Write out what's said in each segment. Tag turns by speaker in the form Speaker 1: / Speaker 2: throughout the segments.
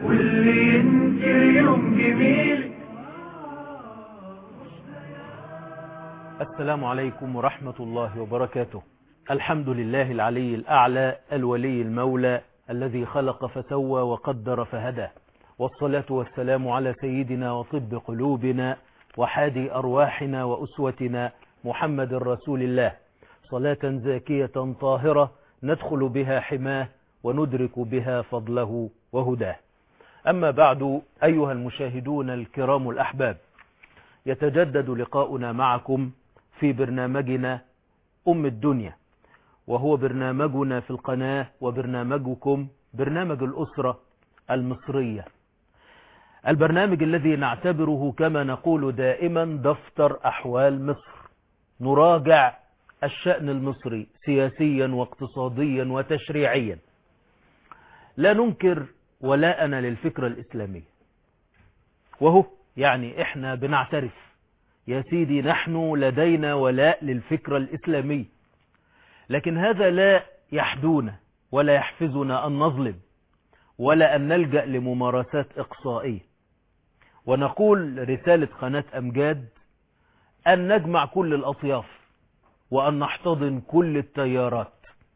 Speaker 1: واللي ينكر يوم جميل
Speaker 2: السلام عليكم ورحمة الله وبركاته الحمد لله العلي الأعلى الولي المولى الذي خلق فسوى وقدر فهدى والصلاة والسلام على سيدنا وطب قلوبنا وحادي أرواحنا وأسوتنا محمد رسول الله صلاة زاكية طاهرة ندخل بها حماه وندرك بها فضله وهداه أما بعد أيها المشاهدون الكرام الأحباب يتجدد لقاؤنا معكم في برنامجنا أم الدنيا وهو برنامجنا في القناة وبرنامجكم برنامج الأسرة المصرية البرنامج الذي نعتبره كما نقول دائما دفتر أحوال مصر نراجع الشأن المصري سياسيا واقتصاديا وتشريعيا لا ننكر ولاءنا للفكرة الإسلامية وهو يعني إحنا بنعترف يا سيدي نحن لدينا ولاء للفكرة الإسلامية لكن هذا لا يحدونا ولا يحفزنا أن نظلم ولا أن نلجأ لممارسات إقصائية ونقول رسالة قناة أمجاد أن نجمع كل الأطياف وأن نحتضن كل التيارات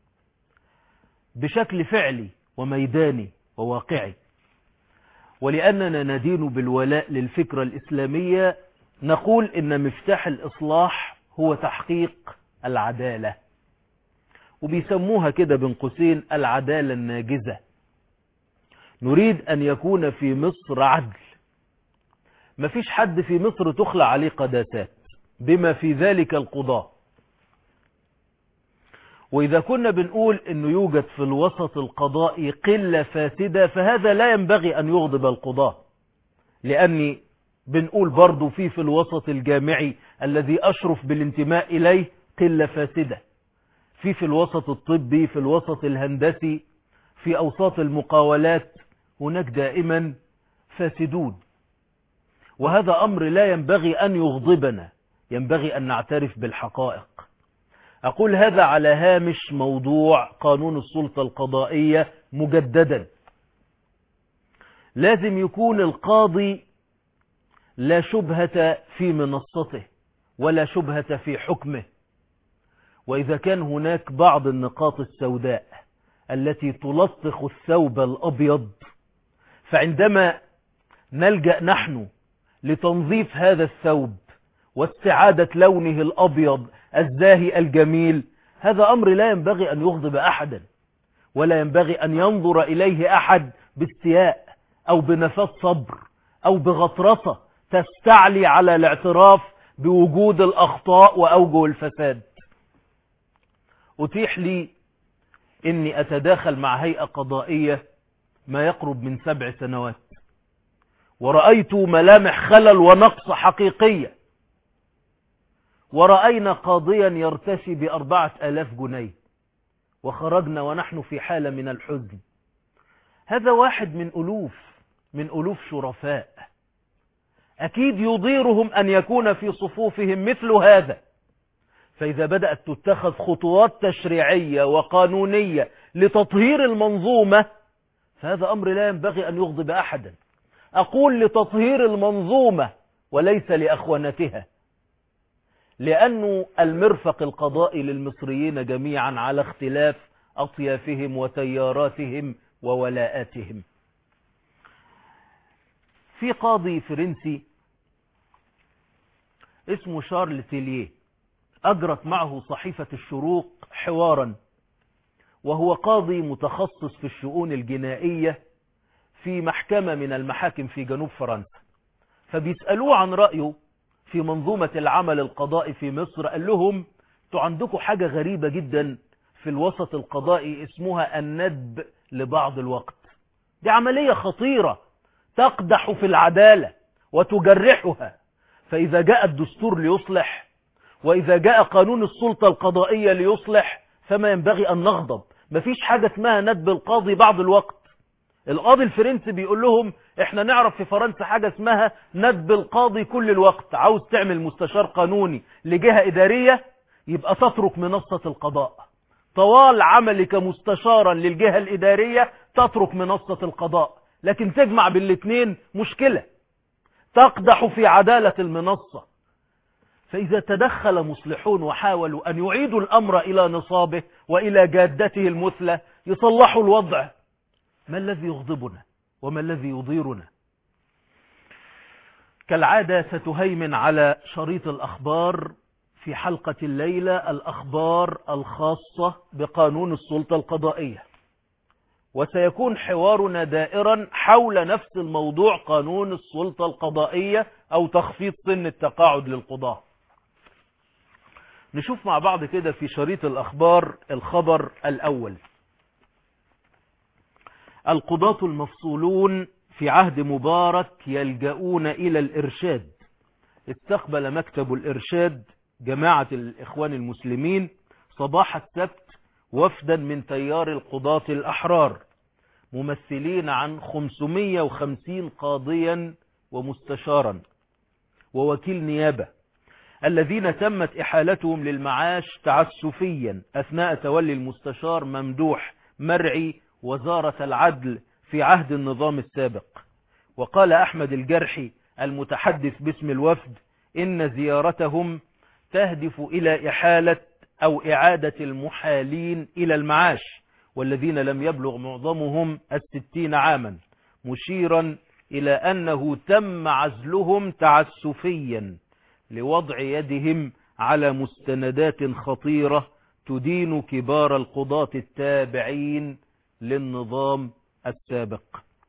Speaker 2: بشكل فعلي وميداني وواقعي ولأننا ندين بالولاء للفكرة الإسلامية نقول إن مفتاح الإصلاح هو تحقيق العدالة وبيسموها كده بين قوسين العدالة الناجزة نريد أن يكون في مصر عدل مفيش حد في مصر تخلع عليه قداسات بما في ذلك القضاء وإذا كنا بنقول أنه يوجد في الوسط القضائي قلة فاسدة فهذا لا ينبغي أن يغضب القضاء لأني بنقول برضو في في الوسط الجامعي الذي أشرف بالانتماء إليه قلة فاسدة في في الوسط الطبي في الوسط الهندسي في أوساط المقاولات هناك دائما فاسدون وهذا أمر لا ينبغي أن يغضبنا ينبغي أن نعترف بالحقائق أقول هذا على هامش موضوع قانون السلطة القضائية مجددا لازم يكون القاضي لا شبهة في منصته ولا شبهة في حكمه وإذا كان هناك بعض النقاط السوداء التي تلطخ الثوب الأبيض فعندما نلجأ نحن لتنظيف هذا الثوب واستعادة لونه الأبيض الزاهي الجميل هذا أمر لا ينبغي أن يغضب أحدا ولا ينبغي أن ينظر إليه أحد باستياء أو بنفاذ صبر أو بغطرسة تستعلي على الاعتراف بوجود الأخطاء وأوجه الفساد أتيح لي أني أتداخل مع هيئة قضائية ما يقرب من سبع سنوات ورأيت ملامح خلل ونقص حقيقية ورأينا قاضيا يرتشي بأربعة آلاف جنيه وخرجنا ونحن في حالة من الحزن هذا واحد من ألوف من ألوف شرفاء أكيد يضيرهم أن يكون في صفوفهم مثل هذا فإذا بدأت تتخذ خطوات تشريعية وقانونية لتطهير المنظومة فهذا أمر لا ينبغي أن يغضب أحدا أقول لتطهير المنظومة وليس لأخوانتها لأن المرفق القضائي للمصريين جميعا على اختلاف أطيافهم وتياراتهم وولاءاتهم في قاضي فرنسي اسمه شارل تيليه أجرت معه صحيفة الشروق حوارا وهو قاضي متخصص في الشؤون الجنائية في محكمة من المحاكم في جنوب فرنسا فبيسألوه عن رأيه في منظومة العمل القضائي في مصر قال لهم انتوا عندكم حاجة غريبة جدا في الوسط القضائي اسمها الندب لبعض الوقت دي عملية خطيرة تقدح في العدالة وتجرحها فإذا جاء الدستور ليصلح وإذا جاء قانون السلطة القضائية ليصلح فما ينبغي أن نغضب مفيش حاجة اسمها ندب القاضي بعض الوقت القاضي الفرنسي بيقول لهم احنا نعرف في فرنسا حاجة اسمها ندب القاضي كل الوقت عاوز تعمل مستشار قانوني لجهة إدارية يبقى تترك منصة القضاء طوال عملك مستشارا للجهة الإدارية تترك منصة القضاء لكن تجمع بين الاثنين مشكلة تقدح في عدالة المنصة فإذا تدخل مصلحون وحاولوا أن يعيدوا الأمر إلى نصابه وإلى جادته المثلى يصلحوا الوضع ما الذي يغضبنا وما الذي يضيرنا كالعادة ستهيمن على شريط الأخبار في حلقة الليلة الأخبار الخاصة بقانون السلطة القضائية وسيكون حوارنا دائرا حول نفس الموضوع قانون السلطة القضائية أو تخفيض سن التقاعد للقضاة نشوف مع بعض كده في شريط الأخبار الخبر الأول القضاة المفصولون في عهد مبارك يلجؤون إلى الإرشاد استقبل مكتب الإرشاد جماعة الإخوان المسلمين صباح السبت وفدا من تيار القضاة الأحرار ممثلين عن 550 قاضيا ومستشارا ووكيل نيابة الذين تمت إحالتهم للمعاش تعسفيا أثناء تولي المستشار ممدوح مرعي وزارة العدل في عهد النظام السابق وقال أحمد الجرحي المتحدث باسم الوفد إن زيارتهم تهدف إلى إحالة أو إعادة المحالين إلى المعاش والذين لم يبلغ معظمهم الستين عاما مشيرا إلى أنه تم عزلهم تعسفيا لوضع يدهم على مستندات خطيرة تدين كبار القضاة التابعين للنظام السابق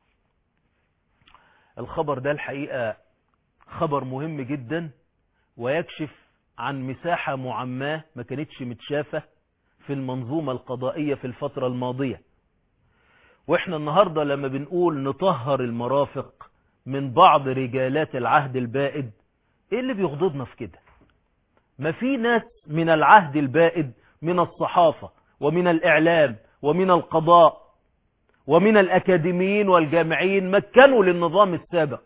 Speaker 2: الخبر ده الحقيقة خبر مهم جدا ويكشف عن مساحة معماه ما كانتش متشافة في المنظومة القضائية في الفترة الماضية واحنا النهاردة لما بنقول نطهر المرافق من بعض رجالات العهد البائد ايه اللي بيغضبنا في كده ما في ناس من العهد البائد من الصحافة ومن الإعلام ومن القضاء ومن الأكاديميين والجامعين مكنوا للنظام السابق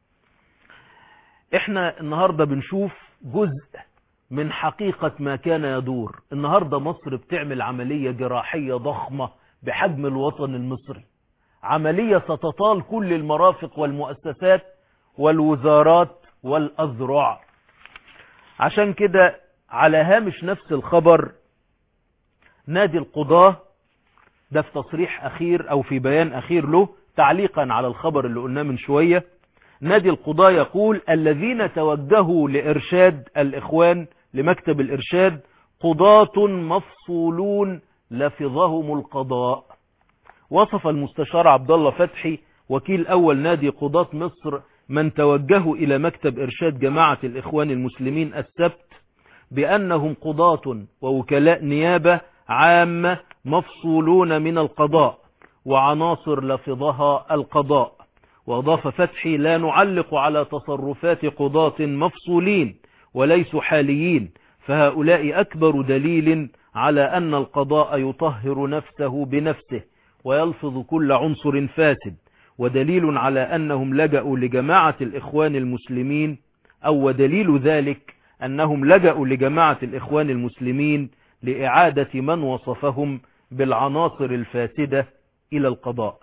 Speaker 2: احنا النهاردة بنشوف جزء من حقيقة ما كان يدور النهاردة مصر بتعمل عملية جراحية ضخمة بحجم الوطن المصري عملية ستطال كل المرافق والمؤسسات والوزارات والأذرع عشان كده على هامش نفس الخبر نادي القضاة ده في تصريح أخير أو في بيان أخير له تعليقا على الخبر اللي قلناه من شوية نادي القضاة يقول الذين توجهوا لإرشاد الإخوان لمكتب الإرشاد قضاة مفصولون لفظهم القضاء وصف المستشار عبد الله فتحي وكيل أول نادي قضاة مصر من توجهوا إلى مكتب إرشاد جماعة الإخوان المسلمين السبت بأنهم قضاة ووكلاء نيابة عامة مفصولون من القضاء وعناصر لفظها القضاء وأضاف فتحي لا نعلق على تصرفات قضاة مفصولين وليسوا حاليين فهؤلاء أكبر دليل على أن القضاء يطهر نفسه بنفسه ويلفظ كل عنصر فاسد ودليل على أنهم لجأوا لجماعة الإخوان المسلمين أو ودليل ذلك أنهم لجأوا لجماعة الإخوان المسلمين لإعادة من وصفهم بالعناصر الفاسدة إلى القضاء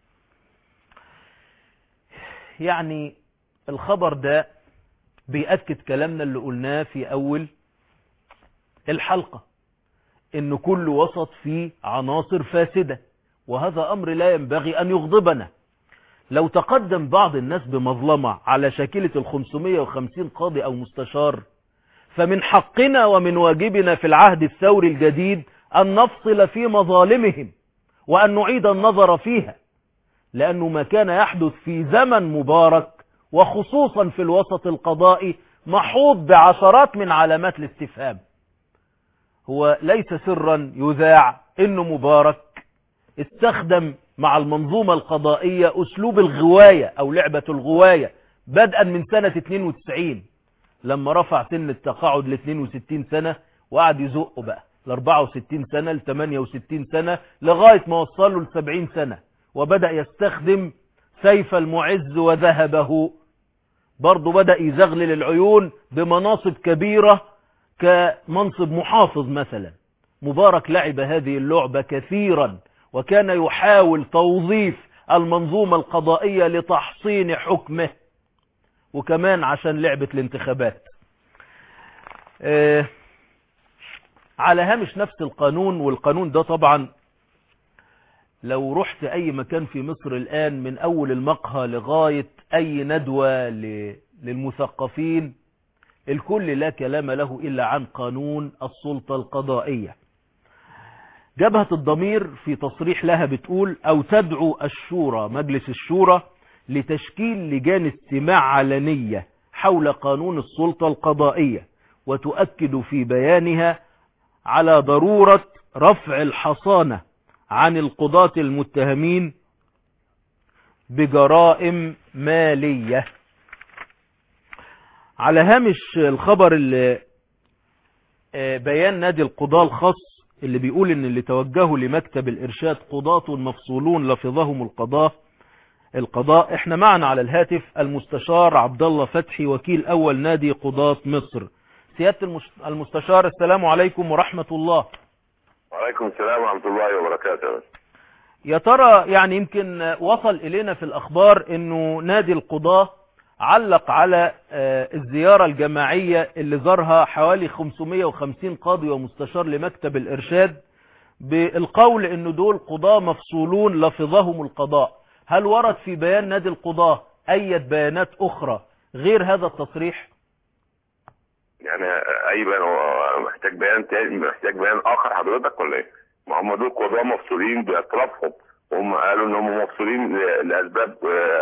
Speaker 2: يعني الخبر ده بيأكد كلامنا اللي قلناه في أول الحلقة إن كل وسط فيه عناصر فاسدة وهذا أمر لا ينبغي أن يغضبنا لو تقدم بعض الناس بمظلمة على شاكلة ال 550 قاضي أو مستشار فمن حقنا ومن واجبنا في العهد الثوري الجديد أن نفصل في مظالمهم وأن نعيد النظر فيها لأنه ما كان يحدث في زمن مبارك وخصوصا في الوسط القضائي محوط بعشرات من علامات الاستفهام هو ليس سرا يذاع انه مبارك استخدم مع المنظومة القضائية اسلوب الغواية او لعبة الغواية بدءا من سنة 92 لما رفع سن التقاعد ل 62 سنة وقعد يزقه بقى ل 64 سنة ل 68 سنة لغاية ما وصله ل 70 سنة وبدأ يستخدم سيف المعز وذهبه برضه بدأ يزغلل العيون بمناصب كبيرة كمنصب محافظ مثلا مبارك لعب هذه اللعبة كثيرا وكان يحاول توظيف المنظومة القضائية لتحصين حكمه وكمان عشان لعبة الانتخابات آه على هامش نفس القانون والقانون ده طبعا لو رحت اي مكان في مصر الان من اول المقهى لغاية اي ندوة للمثقفين الكل لا كلام له الا عن قانون السلطة القضائية جبهة الضمير في تصريح لها بتقول او تدعو الشورى مجلس الشورى لتشكيل لجان استماع علنية حول قانون السلطة القضائية وتؤكد في بيانها على ضرورة رفع الحصانة عن القضاة المتهمين بجرائم مالية على هامش الخبر اللي بيان نادي القضاة الخاص اللي بيقول ان اللي توجهوا لمكتب الارشاد قضاة مفصولون لفظهم القضاء القضاء احنا معنا على الهاتف المستشار عبد الله فتحي وكيل اول نادي قضاة مصر سيادة المستشار السلام عليكم ورحمة الله
Speaker 3: وعليكم السلام ورحمة الله وبركاته
Speaker 2: يا ترى يعني يمكن وصل إلينا في الأخبار أنه نادي القضاة علق على الزيارة الجماعية اللي زارها حوالي 550 قاضي ومستشار لمكتب الإرشاد بالقول أنه دول قضاة مفصولون لفظهم القضاء هل ورد في بيان نادي القضاة أي بيانات أخرى غير هذا التصريح؟
Speaker 3: يعني اي بيان هو محتاج بيان تاني محتاج بيان اخر حضرتك ولا ايه؟ ما هم دول قضاة مفصولين باطرافهم هم قالوا ان هم مفصولين لاسباب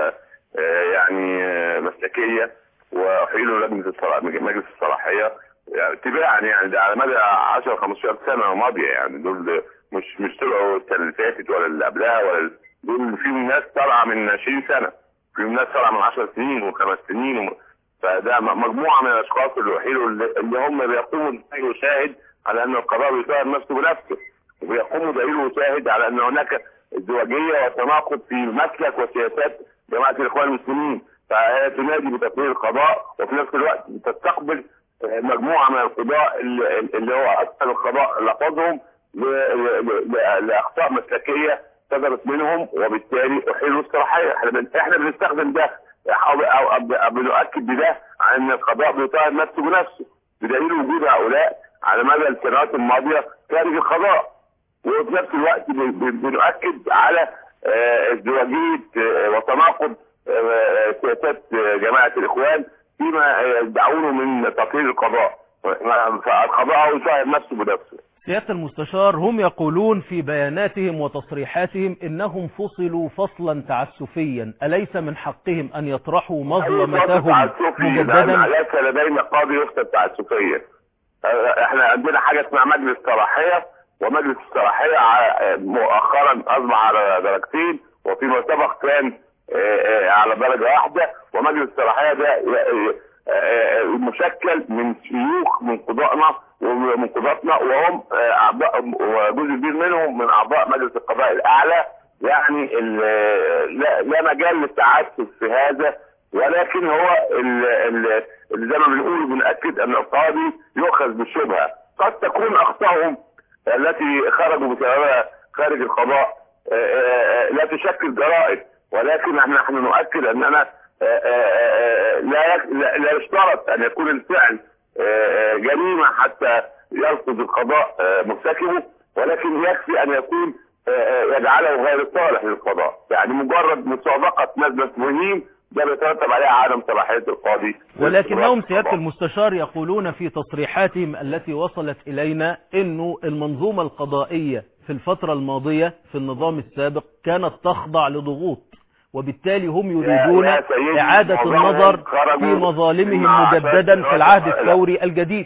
Speaker 3: يعني مسلكيه واحيلوا لجنه مجلس الصلاحيه يعني تباعا يعني ده على مدى 10 15 سنه ماضيه يعني دول مش مش طلعوا السنه اللي فاتت ولا اللي قبلها ولا دول فيهم ناس طالعه من 20 سنه فيهم ناس طالعه من 10 سنين وخمس سنين وم... فده مجموعة من الأشخاص اللي أحيلوا اللي هم بيقوموا دليل وشاهد على أن القضاء بيطهر نفسه بنفسه وبيقوموا دليل وشاهد على أن هناك ازدواجية وتناقض في مسلك وسياسات جماعة الإخوان المسلمين فهي تنادي بتطهير القضاء وفي نفس الوقت بتستقبل مجموعة من القضاء اللي هو أكثر القضاء لفظهم لأخطاء مسلكية صدرت منهم وبالتالي أحيلوا الصلاحية احنا بنستخدم ده او بنؤكد بده ان القضاء بيطهر نفسه بنفسه بدليل وجود هؤلاء على مدى السنوات الماضيه خارج القضاء وفي نفس الوقت بنؤكد على ازدواجيه وتناقض سياسات جماعه الاخوان فيما يدعونه من تطهير القضاء فالقضاء هو يطهر نفسه بنفسه
Speaker 2: سيادة المستشار هم يقولون في بياناتهم وتصريحاتهم انهم فصلوا فصلا تعسفيا اليس من حقهم ان يطرحوا مظلمتهم مجددا
Speaker 3: ليس لدينا قاضي يفصل تعسفيا احنا عندنا حاجة اسمها مجلس صلاحية ومجلس الصلاحية مؤخرا اصبح على درجتين وفيما سبق كان على درجة واحدة ومجلس الصلاحية ده مشكل من شيوخ من قضائنا ومن قضاتنا وهم اعضاء وجزء كبير منهم من اعضاء مجلس القضاء الاعلى يعني لا, لا مجال للتعسف في هذا ولكن هو اللي زي ما بنقول بنأكد ان القاضي يؤخذ بالشبهه قد تكون اخطائهم التي خرجوا بسببها خارج القضاء لا تشكل جرائم ولكن نحن نؤكد اننا لا لا يشترط ان يكون الفعل جريمه حتى يلفظ القضاء مرتكبه ولكن يكفي ان يكون يجعله غير صالح للقضاء يعني مجرد مسابقه ناس مسؤولين ده بيترتب عليها عدم صلاحيه القاضي
Speaker 2: ولكنهم سياده المستشار يقولون في تصريحاتهم التي وصلت الينا انه المنظومه القضائيه في الفتره الماضيه في النظام السابق كانت تخضع لضغوط وبالتالي هم يريدون إعادة النظر في مظالمهم مجددا في العهد الثوري الجديد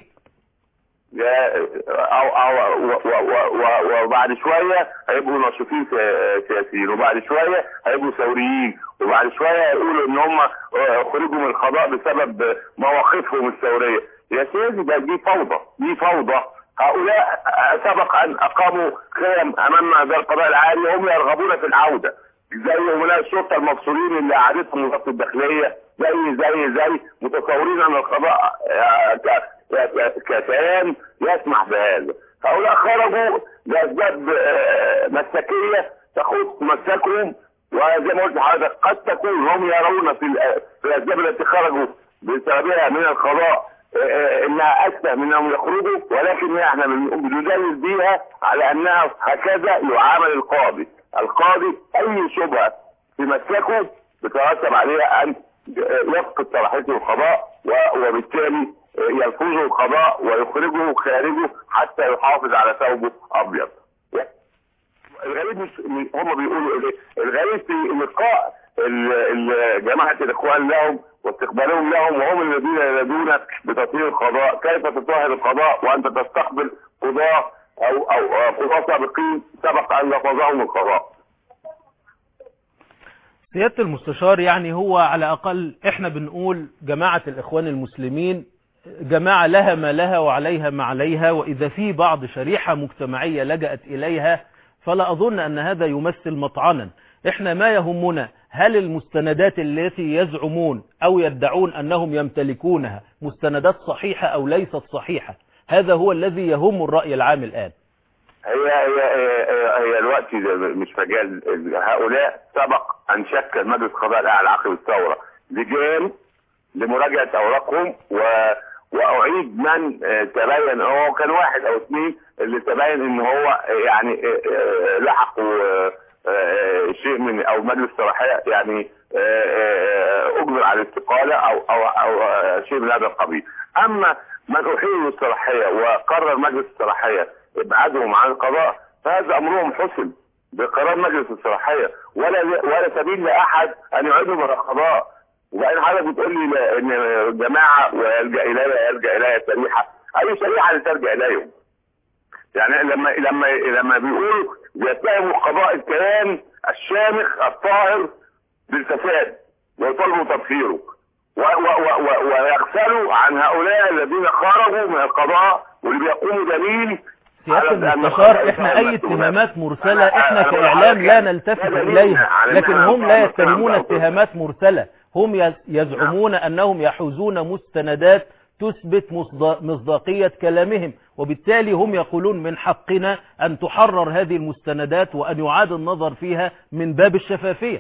Speaker 3: أو أو وبعد شوية هيبقوا ناشطين سياسيين وبعد شوية هيبقوا ثوريين وبعد شوية هيقولوا إن هم خرجوا من القضاء بسبب مواقفهم الثورية يا سيدي ده دي فوضى دي فوضى هؤلاء سبق أن أقاموا خيم أمام ذا القضاء العالي وهم يرغبون في العودة زي ولاء الشرطه المفصولين اللي اعادتهم وزاره الداخليه زي زي زي متصورين ان القضاء ككيان يسمح بهذا هؤلاء خرجوا لاسباب مسلكيه تخص مسلكهم وزي ما قلت لحضرتك قد تكون هم يرون في الأ- في الاسباب التي خرجوا بسببها من القضاء آه، آه، انها اسهل من انهم يخرجوا ولكن احنا بن- بندلل بيها على انها هكذا يعامل القاضي القاضي اي شبهه تمسكه بترتب عليها ان يفقد صلاحيته القضاء و- وبالتالي يلفظه القضاء ويخرجه خارجه حتى يحافظ على ثوبه ابيض. الغريب مش هم بيقولوا ايه؟ الغريب في لقاء ال- ال- جماعه الاخوان لهم واستقبالهم لهم وهم الذين ينادون بتطهير القضاء، كيف تطهر القضاء وانت تستقبل قضاه او او أو قضاه سابقين سبق ان لفظهم القضاء.
Speaker 2: سيادة المستشار يعني هو على أقل إحنا بنقول جماعة الإخوان المسلمين جماعة لها ما لها وعليها ما عليها وإذا في بعض شريحة مجتمعية لجأت إليها فلا أظن أن هذا يمثل مطعنا إحنا ما يهمنا هل المستندات التي يزعمون أو يدعون أنهم يمتلكونها مستندات صحيحة أو ليست صحيحة هذا هو الذي يهم الرأي العام الآن
Speaker 3: هي هي هي, هي الوقت ده مش مجال هؤلاء سبق ان شكل مجلس القضاء الاعلى عقب الثوره لجان لمراجعه اوراقهم و واعيد من آه، تبين هو كان واحد او اثنين اللي تبين ان هو آه، يعني آه، آه، لحقوا آه، آه، شيء من او مجلس صلاحيه يعني آه، آه، اجبر على الاستقاله او او او آه، شيء من هذا القبيل اما من احيلوا الصلاحيه وقرر مجلس الصلاحيه ابعادهم عن القضاء فهذا امرهم حسم بقرار مجلس الصلاحيه ولا ولا سبيل لاحد ان يعيدهم الى القضاء وبعدين حضرتك بتقول لي لا- ان جماعه ويلجا اليها يلجا اليها شريحه اي شريحه اللي تلجا اليهم يعني لما لما لما بيقولوا بيتهموا القضاء الكيان الشامخ الطاهر بالفساد ويطالبوا تطهيره و- و- و- و- ويغفلوا عن هؤلاء الذين خرجوا من القضاء واللي بيقوموا دليل
Speaker 2: سيادة
Speaker 3: على أن
Speaker 2: المستشار
Speaker 3: القضاء
Speaker 2: احنا اي
Speaker 3: مسؤول.
Speaker 2: اتهامات مرسلة
Speaker 3: أنا-
Speaker 2: احنا
Speaker 3: أنا بقول
Speaker 2: كاعلام لا
Speaker 3: لحضرتك
Speaker 2: نلتفت
Speaker 3: ده دليل
Speaker 2: اليها
Speaker 3: على
Speaker 2: لكن
Speaker 3: أنها
Speaker 2: هم لا
Speaker 3: أنها
Speaker 2: يتهمون
Speaker 3: أنها
Speaker 2: اتهامات مرسلة هم يز- يزعمون انهم يحوزون مستندات تثبت مصدا- مصداقية كلامهم وبالتالي هم يقولون من حقنا ان تحرر هذه المستندات وان يعاد النظر فيها من باب الشفافية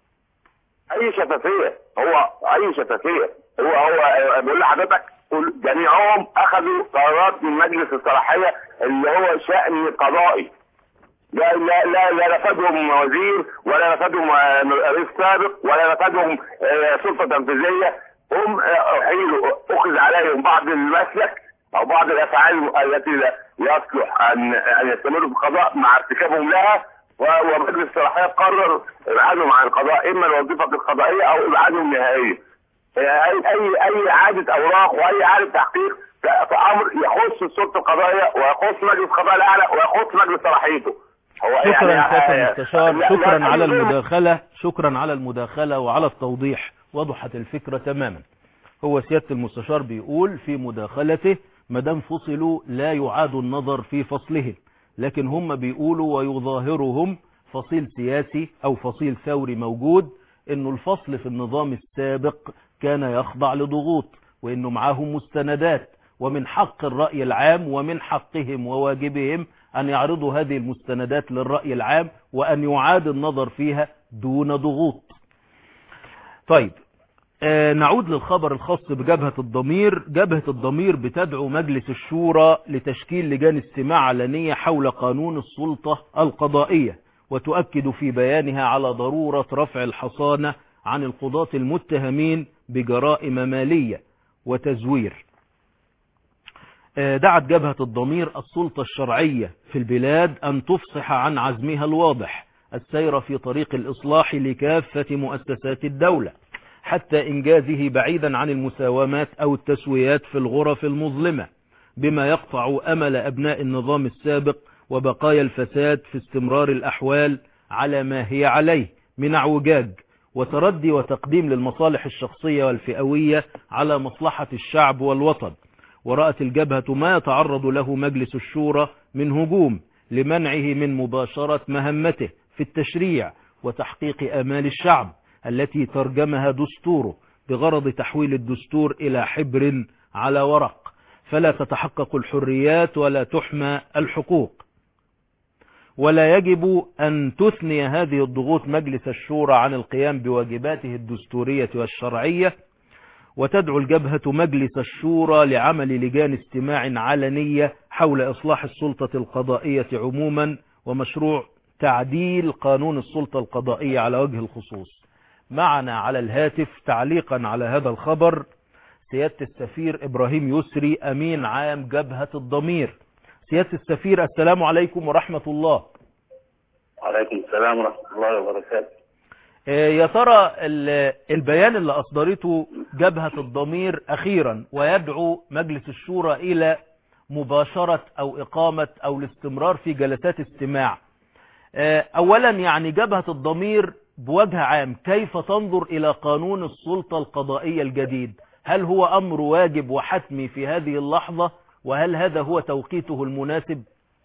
Speaker 3: اي شفافيه هو اي شفافيه هو هو بقول لحضرتك كل- جميعهم اخذوا قرارات من مجلس الصلاحيه اللي هو شان قضائي لا لا لا لا نفذهم وزير ولا نفذهم آه، رئيس سابق ولا نفذهم آه، سلطه تنفيذيه هم آه، احيلوا اخذ عليهم بعض المسلك او بعض الافعال التي لا يصلح ان ان يستمروا في القضاء مع ارتكابهم لها و- ومجلس الصلاحيه قرر ابعادهم عن القضاء اما الوظيفه القضائيه او ابعادهم نهائيا. اي اي اي اعاده اوراق واي اعاده تحقيق ده في امر يخص السلطه القضائيه ويخص مجلس القضاء الاعلى ويخص مجلس صلاحيته. هو
Speaker 2: شكرا
Speaker 3: يعني-
Speaker 2: سيادة المستشار
Speaker 3: لا- لا-
Speaker 2: شكرا على
Speaker 3: لا-
Speaker 2: المداخلة شكرا على المداخلة وعلى التوضيح وضحت الفكرة تماما هو سيادة المستشار بيقول في مداخلته مدام فصلوا لا يعاد النظر في فصلهم لكن هم بيقولوا ويظاهرهم فصيل سياسي او فصيل ثوري موجود انه الفصل في النظام السابق كان يخضع لضغوط وانه معاهم مستندات ومن حق الرأي العام ومن حقهم وواجبهم أن يعرضوا هذه المستندات للرأي العام وأن يعاد النظر فيها دون ضغوط طيب آه نعود للخبر الخاص بجبهة الضمير جبهة الضمير بتدعو مجلس الشورى لتشكيل لجان استماع علنية حول قانون السلطة القضائية وتؤكد في بيانها على ضرورة رفع الحصانة عن القضاة المتهمين بجرائم مالية وتزوير دعت جبهة الضمير السلطة الشرعية في البلاد أن تفصح عن عزمها الواضح السير في طريق الإصلاح لكافة مؤسسات الدولة حتى إنجازه بعيدا عن المساومات أو التسويات في الغرف المظلمة بما يقطع أمل أبناء النظام السابق وبقايا الفساد في استمرار الأحوال على ما هي عليه من اعوجاج وتردي وتقديم للمصالح الشخصية والفئوية على مصلحة الشعب والوطن ورأت الجبهة ما يتعرض له مجلس الشورى من هجوم لمنعه من مباشرة مهمته في التشريع وتحقيق آمال الشعب التي ترجمها دستوره بغرض تحويل الدستور إلى حبر على ورق فلا تتحقق الحريات ولا تحمى الحقوق ولا يجب أن تثني هذه الضغوط مجلس الشورى عن القيام بواجباته الدستورية والشرعية وتدعو الجبهة مجلس الشورى لعمل لجان استماع علنية حول إصلاح السلطة القضائية عموما ومشروع تعديل قانون السلطة القضائية على وجه الخصوص معنا على الهاتف تعليقا على هذا الخبر سيادة السفير إبراهيم يسري أمين عام جبهة الضمير سيادة السفير السلام عليكم ورحمة الله
Speaker 4: وعليكم السلام ورحمة الله وبركاته
Speaker 2: يا ترى البيان اللي أصدرته جبهة الضمير أخيرا ويدعو مجلس الشورى إلى مباشرة أو إقامة أو الاستمرار في جلسات استماع أولا يعني جبهة الضمير بوجه عام كيف تنظر إلى قانون السلطة القضائية الجديد هل هو أمر واجب وحتمي في هذه اللحظة وهل هذا هو توقيته المناسب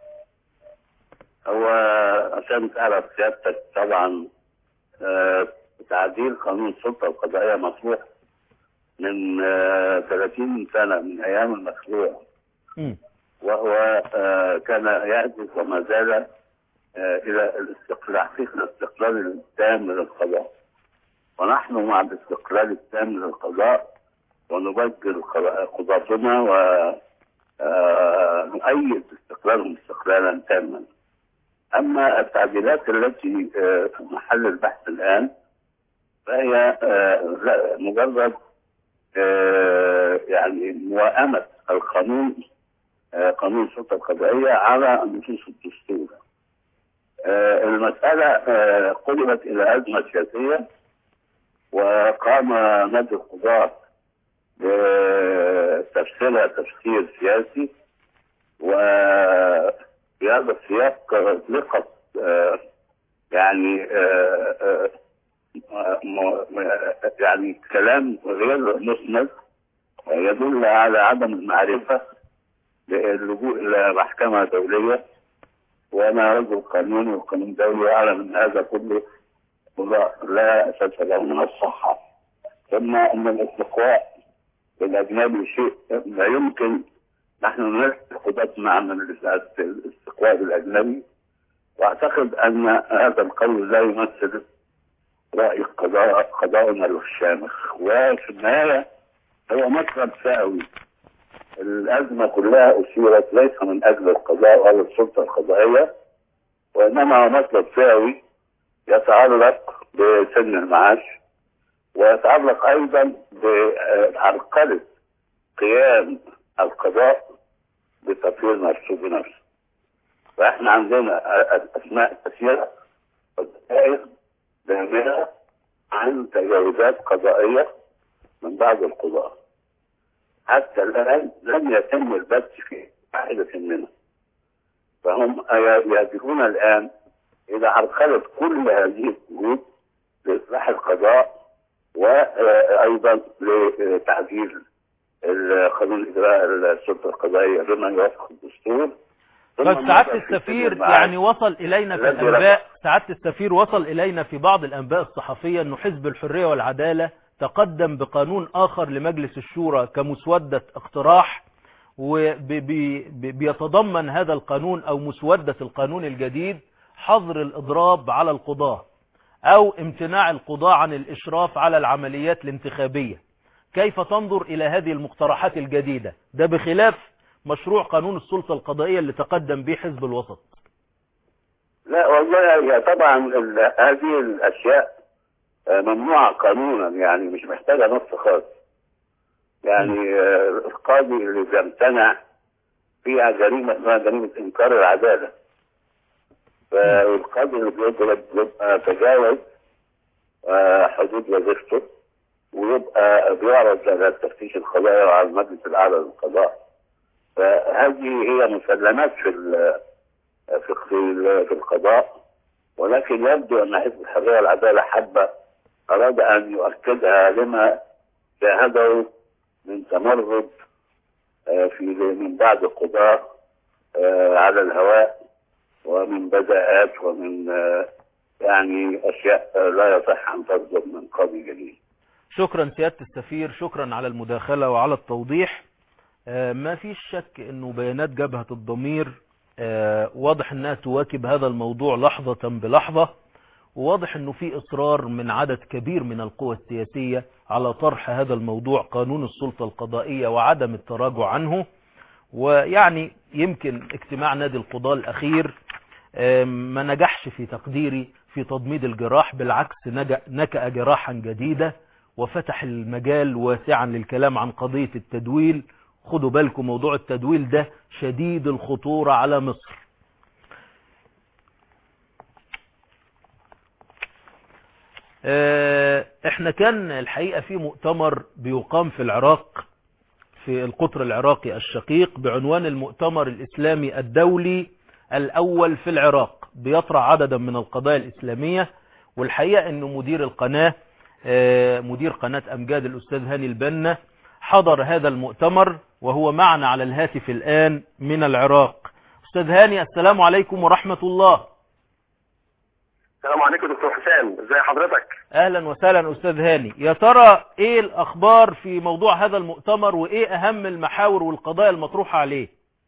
Speaker 4: هو عشان تعرف سيادتك طبعا آه، تعديل قانون السلطة القضائية مشروع من آه، 30 سنة من أيام المشروع
Speaker 2: مم.
Speaker 4: وهو آه، كان يهدف وما زال آه، إلى الاستقلال تحقيق الاستقلال التام للقضاء ونحن مع الاستقلال التام للقضاء ونبجل قضاتنا و آه، نؤيد استقلالهم استقلالا تاما أما التعديلات التي آه، في محل البحث الآن فهي آه، لا- مجرد آه، يعني موائمة القانون آه، قانون السلطة القضائية على نصوص الدستور آه، المسألة آه، قلبت إلى أزمة سياسية وقام نادي القضاة بتفسيرها تفسير سياسي وفي هذا السياق لقت آه، يعني آه، آه، م- م- يعني كلام غير مسند آه، يدل على عدم المعرفة باللجوء إلى محكمة دولية وما رجل قانوني وقانون دولي أعلم أن هذا كله لا- لا أساس له من الصحة ثم أن الاستقواء الأجنبي شيء لا يمكن نحن نلقي قدرتنا من الاستقواء الأجنبي وأعتقد أن هذا القول لا يمثل رأي قضاء قضاؤنا الشامخ وفي النهاية هو مطلب فئوي الأزمة كلها أثيرت ليس من أجل القضاء ولا السلطة القضائية وإنما هو مطلب فئوي يتعلق بسن المعاش ويتعلق أيضا بعرقلة قيام القضاء بتطوير نفسه بنفسه فإحنا عندنا أسماء كثيرة ودائر دامرة عن تجاوزات قضائية من بعض القضاة حتى الآن لم يتم البث في واحدة منها فهم يهدفون الآن إلى عرقلة كل هذه الجهود لإصلاح القضاء وأيضا لتعديل قانون إجراء السلطة القضائية بما يوافق الدستور
Speaker 2: طيب سعادة السفير يعني وصل إلينا في
Speaker 4: الذي
Speaker 2: الأنباء سعادة السفير وصل إلينا في بعض الأنباء الصحفية أنه حزب الحرية والعدالة تقدم بقانون آخر لمجلس الشورى كمسودة اقتراح وبيتضمن هذا القانون أو مسودة القانون الجديد حظر الإضراب على القضاة أو امتناع القضاة عن الإشراف على العمليات الانتخابية كيف تنظر إلى هذه المقترحات الجديدة ده بخلاف مشروع قانون السلطة القضائية اللي تقدم به حزب الوسط
Speaker 4: لا والله هي طبعا ال- هذه الاشياء آه، ممنوعه قانونا يعني مش محتاجه نص خاص يعني آه، القاضي اللي بيمتنع فيها جريمه اسمها جريمه انكار العداله فالقاضي اللي بيضرب بيبقى تجاوز آه، حدود وظيفته ويبقى بيعرض على التفتيش القضائي وعلى المجلس الاعلى للقضاء فهذه هي مسلمات في ال- في في في القضاء ولكن يبدو ان حزب الحريه والعداله حب اراد ان يؤكدها لما شاهده من تمرد آه، في من بعض القضاة آه، على الهواء ومن بداءات ومن آه، يعني اشياء آه، لا يصح ان تصدر من قاضي جليل.
Speaker 2: شكرا سيادة السفير شكرا على المداخلة وعلى التوضيح آه، ما فيش شك انه بيانات جبهة الضمير آه، واضح انها تواكب هذا الموضوع لحظة بلحظة وواضح انه في اصرار من عدد كبير من القوى السياسية على طرح هذا الموضوع قانون السلطة القضائية وعدم التراجع عنه ويعني يمكن اجتماع نادي القضاء الاخير آم، ما نجحش في تقديري في تضميد الجراح بالعكس نج- نكأ جراحا جديدة وفتح المجال واسعا للكلام عن قضية التدويل خدوا بالكم موضوع التدويل ده شديد الخطورة على مصر آه، احنا كان الحقيقة في مؤتمر بيقام في العراق في القطر العراقي الشقيق بعنوان المؤتمر الإسلامي الدولي الأول في العراق بيطرح عددا من القضايا الإسلامية والحقيقة أنه مدير القناة آه، مدير قناة أمجاد الأستاذ هاني البنا حضر هذا المؤتمر وهو معنا على الهاتف الآن من العراق أستاذ هاني السلام عليكم ورحمة الله
Speaker 3: السلام عليكم دكتور حسام ازي حضرتك
Speaker 2: اهلا وسهلا استاذ هاني يا ترى ايه الاخبار في موضوع هذا المؤتمر وايه اهم المحاور والقضايا المطروحة عليه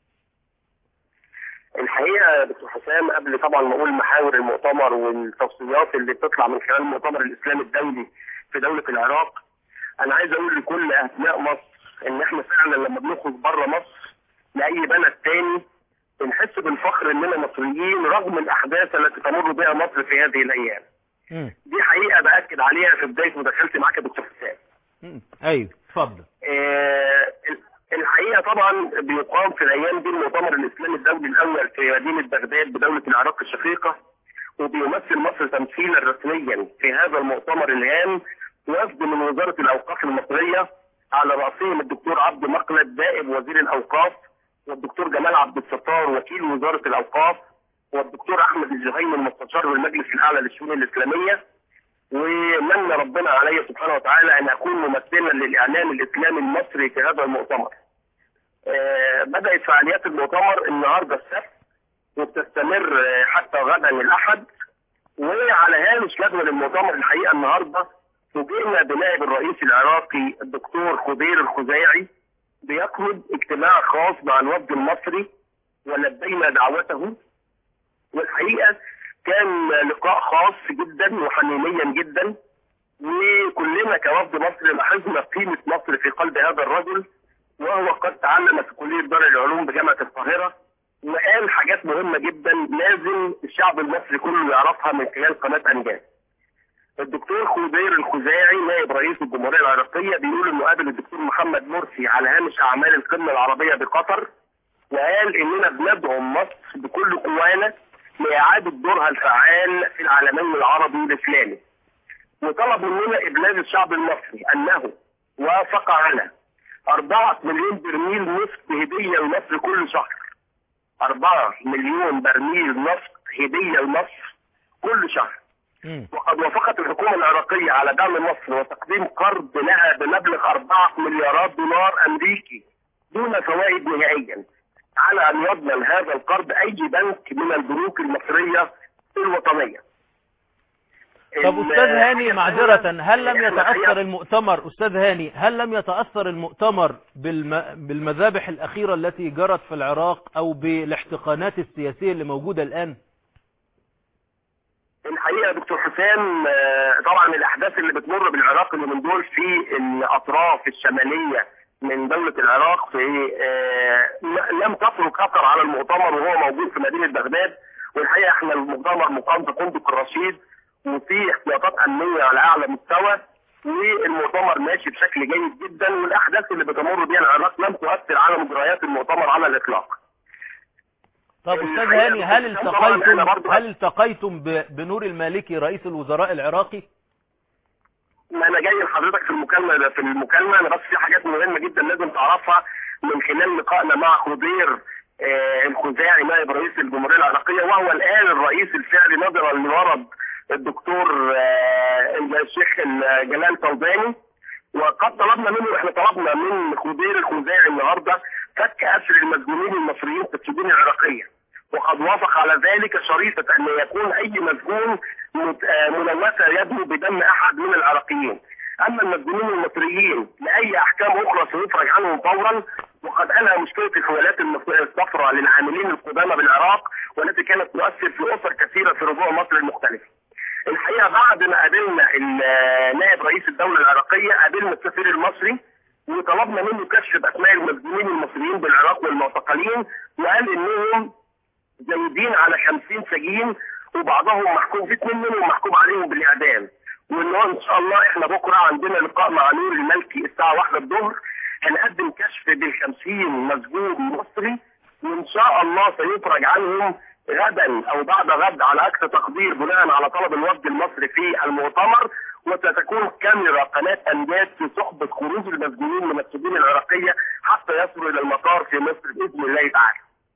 Speaker 3: الحقيقه يا دكتور حسام قبل طبعا ما اقول محاور المؤتمر والتوصيات اللي بتطلع من خلال المؤتمر الاسلامي الدولي في دوله العراق انا عايز اقول لكل ابناء مصر ان احنا فعلا لما بنخرج بره مصر لاي بلد تاني بنحس بالفخر اننا مصريين رغم الاحداث التي تمر بها مصر في هذه الايام
Speaker 2: مم.
Speaker 3: دي حقيقه باكد عليها في بدايه مداخلتي معاك يا دكتور حسام
Speaker 2: مم. ايوه اتفضل
Speaker 3: آه، الحقيقه طبعا بيقام في الايام دي المؤتمر الاسلامي الدولي الاول في مدينه بغداد بدوله العراق الشقيقه وبيمثل مصر تمثيلا رسميا في هذا المؤتمر الهام وفد من وزاره الاوقاف المصريه على راسهم الدكتور عبد مقلد دائب وزير الاوقاف والدكتور جمال عبد الستار وكيل وزاره الاوقاف والدكتور احمد الجهيني المستشار بالمجلس الاعلى للشؤون الاسلاميه ومن ربنا علي سبحانه وتعالى ان اكون ممثلا للاعلام الاسلامي المصري في هذا المؤتمر. آه، بدات فعاليات المؤتمر النهارده السبت وبتستمر آه، حتى غدا الاحد وعلى هامش جدول المؤتمر الحقيقه النهارده فوجئنا بنائب الرئيس العراقي الدكتور خضير الخزاعي بيطلب اجتماع خاص مع الوفد المصري ولبينا دعوته والحقيقه كان لقاء خاص جدا وحميميا جدا وكلنا كوفد مصر لاحظنا قيمه مصر في قلب هذا الرجل وهو قد تعلم في كليه دار العلوم بجامعه القاهره وقال حاجات مهمه جدا لازم الشعب المصري كله يعرفها من خلال قناه انجاز. الدكتور خضير الخزاعي نائب رئيس الجمهوريه العراقيه بيقول انه قابل الدكتور محمد مرسي على هامش اعمال القمه العربيه بقطر وقال اننا بندعم مصر بكل قوانا لاعاده دورها الفعال في العالمين العربي الاسلامي. وطلب مننا ابلاغ الشعب المصري انه وافق على 4 مليون برميل نفط هديه لمصر كل شهر. 4 مليون برميل نفط هديه لمصر كل شهر.
Speaker 2: مم.
Speaker 3: وقد وافقت الحكومه العراقيه على دعم مصر وتقديم قرض لها بمبلغ 4 مليارات دولار امريكي دون فوائد نهائيا على ان يضمن هذا القرض اي بنك من البنوك المصريه الوطنيه.
Speaker 2: طب
Speaker 3: ال-
Speaker 2: استاذ هاني معذرة هل لم
Speaker 3: إحنا
Speaker 2: يتأثر
Speaker 3: الحقيقة-
Speaker 2: المؤتمر استاذ هاني هل لم يتأثر المؤتمر بالم... بالمذابح الاخيرة التي جرت في العراق او بالاحتقانات السياسية اللي موجودة الان
Speaker 3: الحقيقه يا دكتور حسام آه، طبعا الاحداث اللي بتمر بالعراق اليومين دول في الاطراف الشماليه من دوله العراق في آه، ل- لم تترك اثر على المؤتمر وهو موجود في مدينه بغداد والحقيقه احنا المؤتمر مقام في فندق الرشيد وفي احتياطات امنيه على اعلى مستوى والمؤتمر ماشي بشكل جيد جدا والاحداث اللي بتمر بها العراق لم تؤثر على مجريات المؤتمر على الاطلاق.
Speaker 2: طب استاذ
Speaker 3: الحقيقة
Speaker 2: هاني هل
Speaker 3: طبعاً أنا
Speaker 2: التقيتم
Speaker 3: برضو-
Speaker 2: هل التقيتم ب... بنور المالكي رئيس الوزراء العراقي
Speaker 3: ما انا جاي لحضرتك في المكالمه ده في المكالمه انا بس في حاجات مهمه جدا لازم تعرفها من خلال لقائنا مع خضير آه، الخزاعي نائب رئيس الجمهوريه العراقيه وهو الان الرئيس الفعلي نظرا لورد الدكتور آه، الشيخ جلال طلباني وقد طلبنا منه احنا طلبنا من خضير الخزاعي النهارده فك اسر المسجونين المصريين في السجون العراقيه وقد وافق على ذلك شريطة أن يكون أي مسجون مت- آه، ملوثة يده بدم أحد من العراقيين أما المسجونين المصريين لأي أحكام أخرى سيفرج عنهم فورا
Speaker 5: وقد انهى مشكله الحوالات الصفراء للعاملين القدامى بالعراق والتي كانت تؤثر في اسر كثيره في ربوع مصر المختلفه. الحقيقه بعد ما قابلنا ال- نائب رئيس الدوله العراقيه قابلنا السفير المصري وطلبنا منه كشف اسماء المسجونين المصريين بالعراق والمعتقلين وقال انهم زايدين على 50 سجين وبعضهم محكوم في اثنين منهم محكوم عليهم بالاعدام وان هو ان شاء الله احنا بكره عندنا لقاء مع نور الملكي الساعه 1 الظهر هنقدم كشف بال 50 مسجون مصري وان شاء الله سيفرج عنهم غدا او بعد غد على اكثر تقدير بناء على طلب الوفد المصري في المؤتمر وستكون كاميرا قناه امجاد في صحبه خروج المسجونين من السجون العراقيه حتى يصلوا الى المطار في مصر باذن الله تعالى.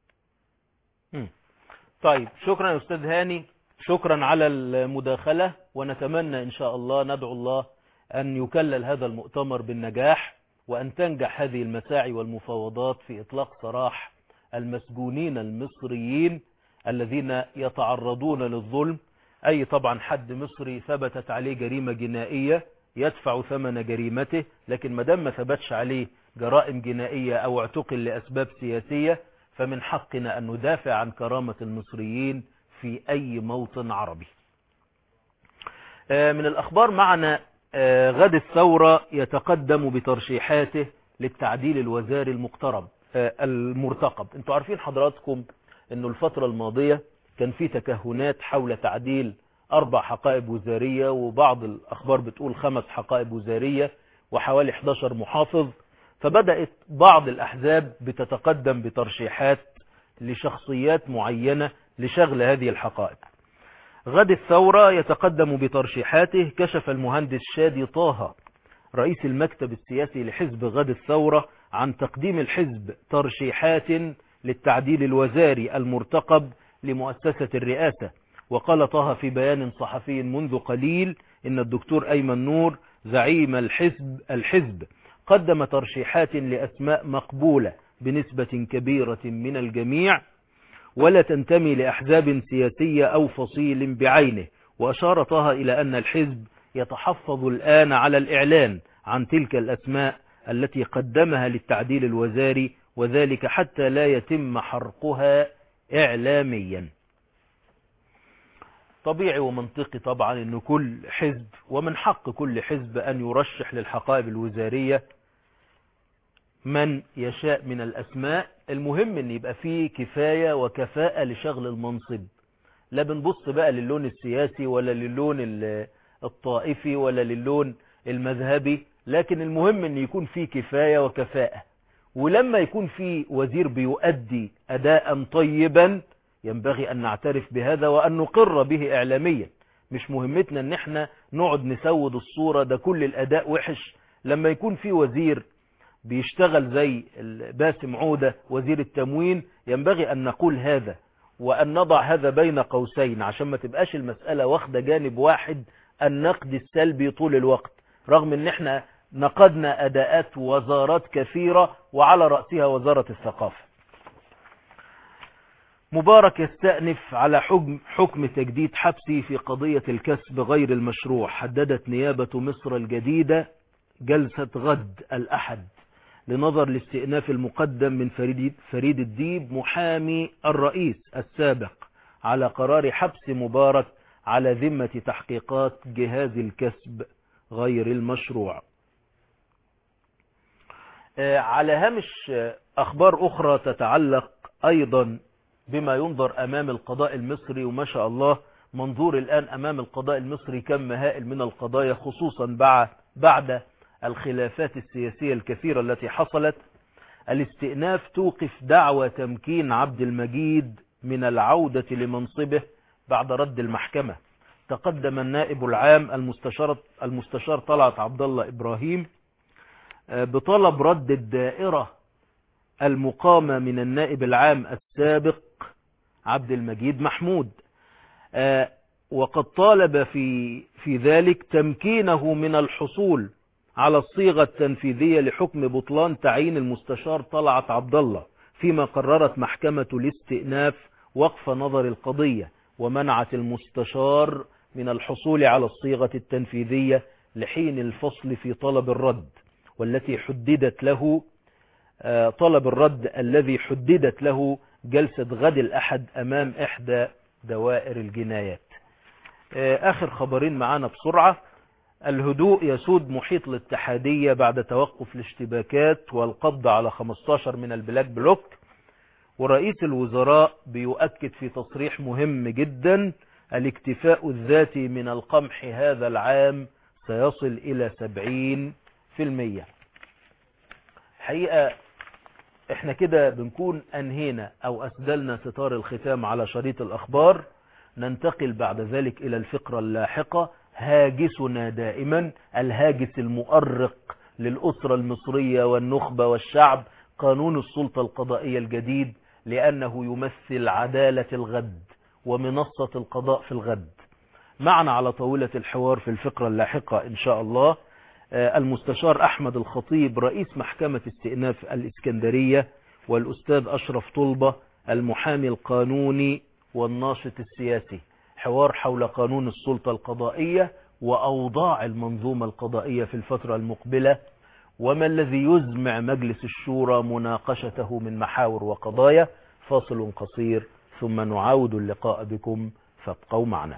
Speaker 2: مم. طيب شكرا يا أستاذ هاني شكرا على المداخلة ونتمنى إن شاء الله ندعو الله أن يكلل هذا المؤتمر بالنجاح وأن تنجح هذه المساعي والمفاوضات في إطلاق سراح المسجونين المصريين الذين يتعرضون للظلم أي طبعا حد مصري ثبتت عليه جريمة جنائية يدفع ثمن جريمته لكن ما دام ما ثبتش عليه جرائم جنائية أو اعتقل لأسباب سياسية فمن حقنا أن ندافع عن كرامة المصريين في أي موطن عربي آه، من الأخبار معنا آه، غد الثورة يتقدم بترشيحاته للتعديل الوزاري المقترب آه، المرتقب انتوا عارفين حضراتكم انه الفترة الماضية كان في تكهنات حول تعديل أربع حقائب وزارية وبعض الأخبار بتقول خمس حقائب وزارية وحوالي 11 محافظ فبدأت بعض الأحزاب بتتقدم بترشيحات لشخصيات معينة لشغل هذه الحقائب غد الثورة يتقدم بترشيحاته كشف المهندس شادي طه رئيس المكتب السياسي لحزب غد الثورة عن تقديم الحزب ترشيحات للتعديل الوزاري المرتقب لمؤسسة الرئاسة وقال طه في بيان صحفي منذ قليل إن الدكتور أيمن نور زعيم الحزب الحزب قدم ترشيحات لأسماء مقبولة بنسبة كبيرة من الجميع ولا تنتمي لأحزاب سياسية أو فصيل بعينه وأشار طه إلى أن الحزب يتحفظ الآن على الإعلان عن تلك الأسماء التي قدمها للتعديل الوزاري وذلك حتى لا يتم حرقها إعلاميا طبيعي ومنطقي طبعا أن كل حزب ومن حق كل حزب أن يرشح للحقائب الوزارية من يشاء من الأسماء المهم أن يبقى فيه كفاية وكفاءة لشغل المنصب لا بنبص بقى للون السياسي ولا للون ال- الطائفي ولا للون المذهبي لكن المهم أن يكون فيه كفاية وكفاءة ولما يكون في وزير بيؤدي أداء طيبا ينبغي أن نعترف بهذا وأن نقر به إعلاميا مش مهمتنا أن احنا نقعد نسود الصورة ده كل الأداء وحش لما يكون في وزير بيشتغل زي باسم عودة وزير التموين ينبغي أن نقول هذا وأن نضع هذا بين قوسين عشان ما تبقاش المسألة واخدة جانب واحد النقد السلبي طول الوقت رغم ان احنا نقدنا أداءات وزارات كثيرة وعلى رأسها وزارة الثقافة مبارك يستأنف على حكم, حكم تجديد حبسي في قضية الكسب غير المشروع حددت نيابة مصر الجديدة جلسة غد الأحد لنظر لاستئناف المقدم من فريد, فريد الديب محامي الرئيس السابق على قرار حبس مبارك على ذمة تحقيقات جهاز الكسب غير المشروع على هامش أخبار أخرى تتعلق أيضا بما ينظر أمام القضاء المصري وما شاء الله منظور الآن أمام القضاء المصري كم هائل من القضايا خصوصا بعد الخلافات السياسية الكثيرة التي حصلت الاستئناف توقف دعوى تمكين عبد المجيد من العودة لمنصبه بعد رد المحكمة تقدم النائب العام المستشار المستشار طلعت عبد الله إبراهيم بطلب رد الدائرة المقامة من النائب العام السابق عبد المجيد محمود وقد طالب في في ذلك تمكينه من الحصول على الصيغة التنفيذية لحكم بطلان تعيين المستشار طلعت عبد الله فيما قررت محكمة الاستئناف وقف نظر القضية ومنعت المستشار من الحصول على الصيغة التنفيذية لحين الفصل في طلب الرد والتي حددت له آه، طلب الرد الذي حددت له جلسة غد الأحد أمام إحدى دوائر الجنايات آه، آخر خبرين معانا بسرعة الهدوء يسود محيط الاتحادية بعد توقف الاشتباكات والقبض على 15 من البلاك بلوك ورئيس الوزراء بيؤكد في تصريح مهم جدا الاكتفاء الذاتي من القمح هذا العام سيصل إلى 70% حقيقة احنا كده بنكون انهينا او اسدلنا ستار الختام على شريط الاخبار ننتقل بعد ذلك الى الفقرة اللاحقة هاجسنا دائما الهاجس المؤرق للأسرة المصرية والنخبة والشعب قانون السلطة القضائية الجديد لأنه يمثل عدالة الغد ومنصة القضاء في الغد معنا على طاولة الحوار في الفقرة اللاحقة إن شاء الله آه، المستشار أحمد الخطيب رئيس محكمة استئناف الإسكندرية والأستاذ أشرف طلبة المحامي القانوني والناشط السياسي حوار حول قانون السلطة القضائية وأوضاع المنظومة القضائية في الفترة المقبلة وما الذي يزمع مجلس الشورى مناقشته من محاور وقضايا فاصل قصير ثم نعاود اللقاء بكم فابقوا معنا